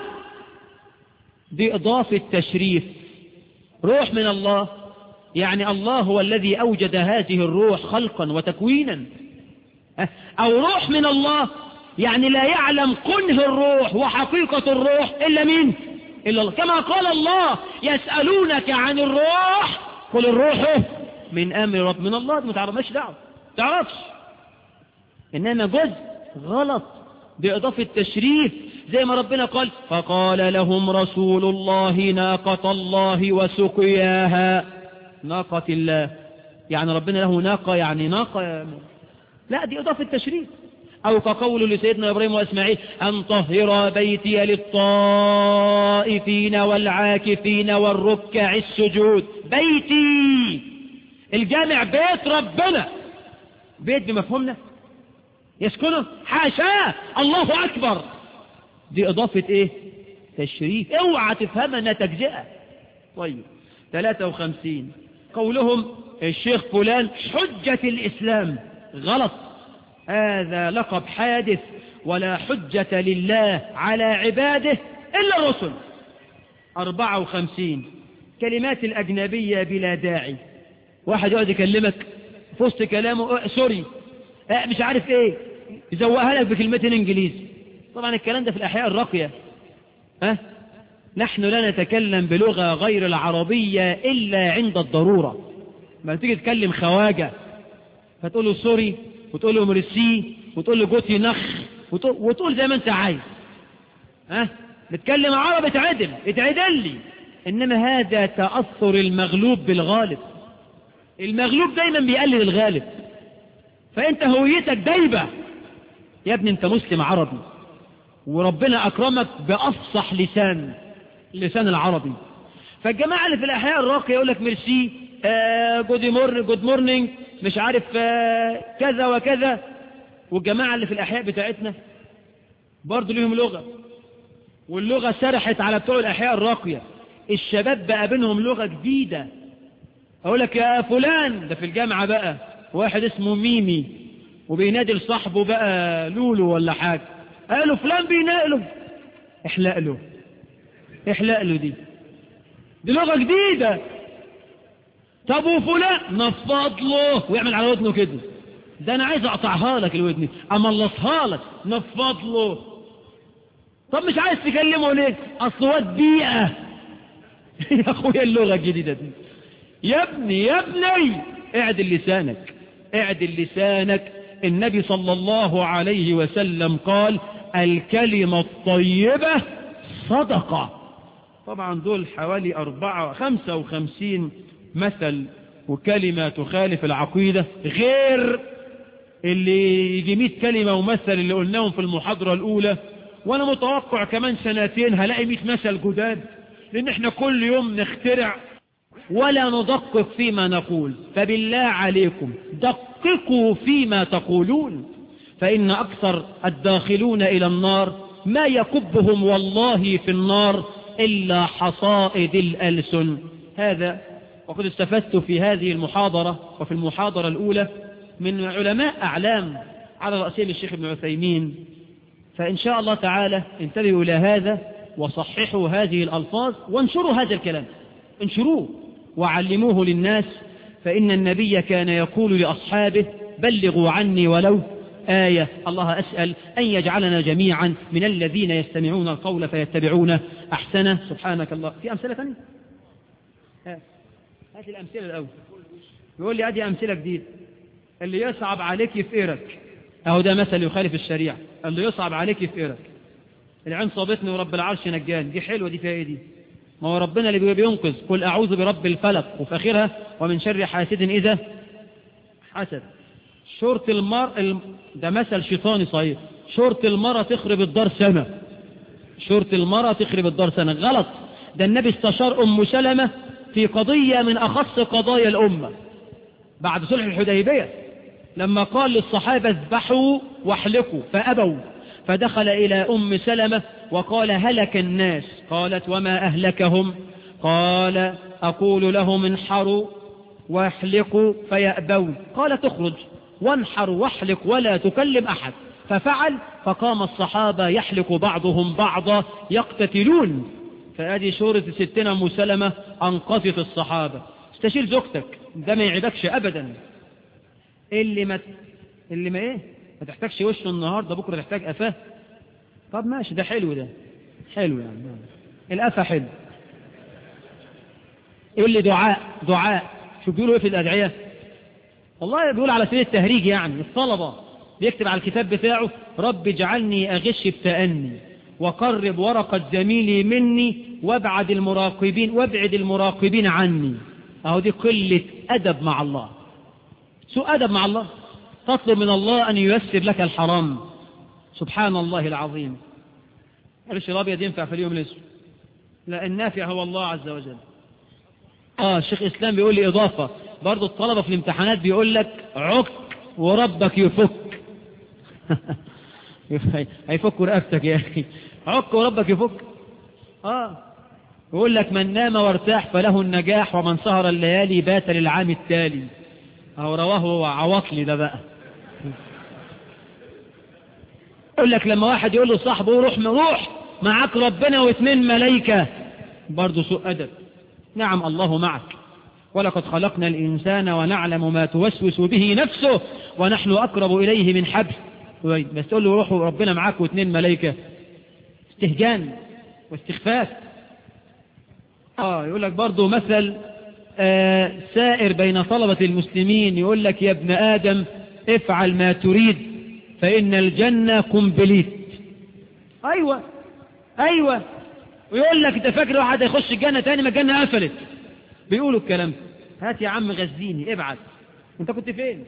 دي إضافة تشريف روح من الله يعني الله هو الذي أوجد هذه الروح خلقا وتكوينا أو روح من الله يعني لا يعلم كنه الروح وحقيقة الروح إلا مين إلا الله كما قال الله يسألونك عن الروح قل الروح من أمر رب من الله ما تعرفش دعوة تعرفش إنما جزء غلط بإضافة تشريف زي ما ربنا قال فقال لهم رسول الله ناقة الله وسقياها ناقة الله يعني ربنا له ناقة يعني ناقة لا دي إضافة تشريف أو كقول لسيدنا إبراهيم وإسماعيل أن طهر بيتي للطائفين والعاكفين والركع السجود بيتي الجامع بيت ربنا بيت بمفهومنا يسكنه حاشاه الله أكبر دي إضافة إيه تشريف اوعى تفهمها انها تجزئة طيب 53 قولهم الشيخ فلان حجة الإسلام غلط هذا لقب حادث ولا حجة لله على عباده إلا الرسل 54 كلمات الأجنبية بلا داعي واحد يقعد يكلمك في وسط كلامه اه سوري اه مش عارف ايه يزوقها لك بكلمتين انجليزي طبعا الكلام ده في الأحياء الراقية ها نحن لا نتكلم بلغة غير العربية إلا عند الضرورة ما تيجي تكلم خواجة فتقول له سوري وتقول له مرسي وتقول له جوتي نخ وتقول, وتقول زي ما انت عايز ها نتكلم عربي اتعدل اتعدل لي انما هذا تأثر المغلوب بالغالب المغلوب دايما بيقلل الغالب فانت هويتك دايبة يا ابني انت مسلم عربي وربنا اكرمك بافصح لسان اللسان العربي فالجماعة اللي في الاحياء الراقية يقول لك ميرسي آه جود مور جود مورنينج مش عارف آه كذا وكذا والجماعة اللي في الأحياء بتاعتنا برضو ليهم لغة واللغة سرحت على بتوع الأحياء الراقية الشباب بقى بينهم لغة جديدة أقول لك يا فلان ده في الجامعة بقى واحد اسمه ميمي وبينادي لصاحبه بقى لولو ولا حاجة قالوا فلان بينقله احلق له احلق له دي دي لغة جديدة طب وفلان نفض له ويعمل على ودنه كده ده انا عايز اقطعها لك الودن املصها لك نفض له طب مش عايز تكلمه ليه اصل واد بيئة يا اخويا اللغة الجديدة دي يا ابني يا ابني اعدل لسانك اعدل لسانك النبي صلى الله عليه وسلم قال الكلمة الطيبة صدقة طبعا دول حوالي أربعة خمسة وخمسين مثل وكلمة تخالف العقيدة غير اللي يجي 100 كلمة ومثل اللي قلناهم في المحاضرة الأولى وأنا متوقع كمان سنتين هلاقي 100 مثل جداد لأن احنا كل يوم نخترع ولا ندقق فيما نقول فبالله عليكم دققوا فيما تقولون فإن أكثر الداخلون إلى النار ما يكبهم والله في النار إلا حصائد الألسن هذا وقد استفدت في هذه المحاضرة وفي المحاضرة الأولى من علماء أعلام على رأسهم الشيخ ابن عثيمين فإن شاء الله تعالى انتبهوا إلى هذا وصححوا هذه الألفاظ وانشروا هذا الكلام انشروه وعلموه للناس فإن النبي كان يقول لأصحابه بلغوا عني ولو آية الله أسأل أن يجعلنا جميعا من الذين يستمعون القول فيتبعون أحسنه سبحانك الله في أمثلة ثانية هات الأمثلة الأول يقول لي أدي أمثلة جديدة اللي يصعب عليك يفقرك أهو ده مثل يخالف الشريعة اللي يصعب عليك يفقرك العين صابتني ورب العرش نجاني دي حلوة دي فيها ايه دي ما هو ربنا اللي بينقذ قل أعوذ برب الفلق وفي آخرها ومن شر حاسد إذا حسد شرط المر الم... ده مثل شيطاني صحيح شرط المرة تخرب الدار سنة شرط المرة تخرب الدار سنة غلط ده النبي استشار أم سلمة في قضية من أخص قضايا الأمة بعد صلح الحديبية لما قال للصحابة اذبحوا واحلقوا فأبوا فدخل إلى أم سلمة وقال هلك الناس قالت وما أهلكهم قال أقول لهم انحروا واحلقوا فيأبون قال تخرج وانحر واحلق ولا تكلم أحد ففعل فقام الصحابة يحلق بعضهم بعضا يقتتلون فادي شورة ستنا أم سلمة أنقذت الصحابة استشير زوجتك ده ما يعيبكش أبدا اللي ما اللي ما ايه ما تحتاجش وشه النهارده بكره تحتاج قفاه طب ماشي ده حلو ده حلو يعني القفا حلو يقول لي دعاء دعاء شو بيقولوا ايه في الادعيه والله بيقول على سبيل التهريج يعني الطلبه بيكتب على الكتاب بتاعه رب اجعلني اغش بتأني وقرب ورقة زميلي مني وابعد المراقبين وابعد المراقبين عني اهو دي قلة ادب مع الله سوء أدب مع الله تطلب من الله أن ييسر لك الحرام سبحان الله العظيم قالش الأبيض ينفع في اليوم الأسود لا النافع هو الله عز وجل آه الشيخ إسلام بيقول لي إضافة برضو الطلبة في الامتحانات بيقول لك عك وربك يفك هيفك رقبتك يا أخي عك وربك يفك آه يقول لك من نام وارتاح فله النجاح ومن سهر الليالي بات للعام التالي أو رواه عواطلي ده بقى يقول لك لما واحد يقول له صاحبه روح روح معاك ربنا واثنين ملايكة برضه سوء أدب نعم الله معك ولقد خلقنا الإنسان ونعلم ما توسوس به نفسه ونحن أقرب إليه من حبل بس تقول له روح ربنا معاك واثنين ملايكة استهجان واستخفاف آه يقول لك برضه مثل آه سائر بين طلبة المسلمين يقول لك يا ابن آدم افعل ما تريد فإن الجنة قنبليت أيوة أيوة ويقول لك انت فاكر واحد هيخش الجنة تاني ما الجنة قفلت بيقولوا الكلام هات يا عم غزيني ابعت انت كنت فين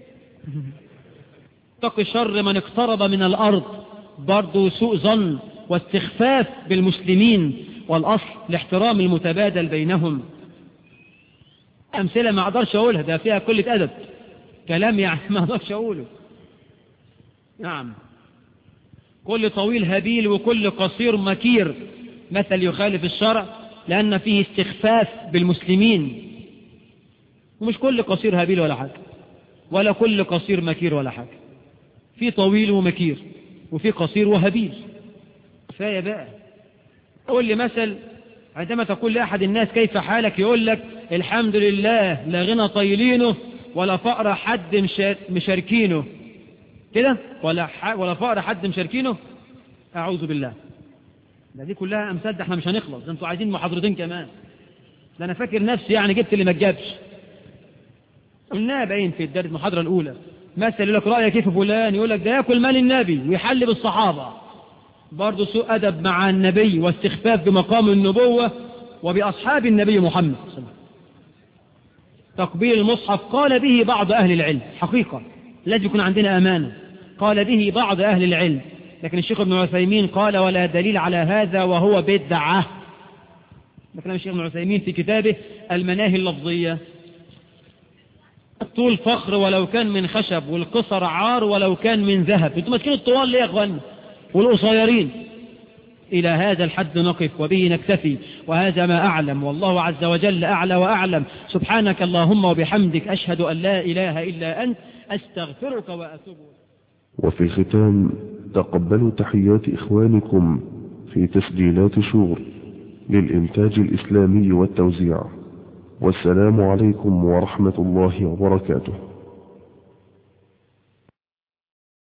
اتق شر من اقترب من الأرض برضه سوء ظن واستخفاف بالمسلمين والأصل الاحترام المتبادل بينهم أمثلة ما أقدرش أقولها ده فيها كلة أدب كلام يعني ما أقدرش أقوله نعم كل طويل هبيل وكل قصير مكير مثل يخالف الشرع لأن فيه استخفاف بالمسلمين ومش كل قصير هبيل ولا حاجة ولا كل قصير مكير ولا حاجة في طويل ومكير وفي قصير وهبيل كفاية بقى قول لي مثل عندما تقول لأحد الناس كيف حالك يقول لك الحمد لله لا غنى طيلينه ولا فقر حد مشاركينه كده ولا ولا فقر حد مشاركينه أعوذ بالله ده دي كلها أمثال ده احنا مش هنخلص ده انتوا عايزين محاضرتين كمان ده أنا فاكر نفسي يعني جبت اللي ما جابش قلناها باين في الدرس المحاضرة الأولى مثل يقول لك رأيك كيف فلان يقول لك ده ياكل مال النبي ويحل بالصحابة برضه سوء أدب مع النبي واستخفاف بمقام النبوة وبأصحاب النبي محمد صلى الله عليه وسلم تقبيل المصحف قال به بعض أهل العلم حقيقة لازم يكون عندنا أمانة قال به بعض أهل العلم لكن الشيخ ابن عثيمين قال ولا دليل على هذا وهو بدعة كلام الشيخ ابن عثيمين في كتابه المناهي اللفظية الطول فخر ولو كان من خشب والقصر عار ولو كان من ذهب انتوا ماسكين الطوال ليه يا اخوان والقصيرين إلى هذا الحد نقف وبه نكتفي وهذا ما أعلم والله عز وجل أعلى وأعلم سبحانك اللهم وبحمدك أشهد أن لا إله إلا أنت أستغفرك وأتوب وفي الختام تقبلوا تحيات إخوانكم في تسجيلات شور للإنتاج الإسلامي والتوزيع والسلام عليكم ورحمة الله وبركاته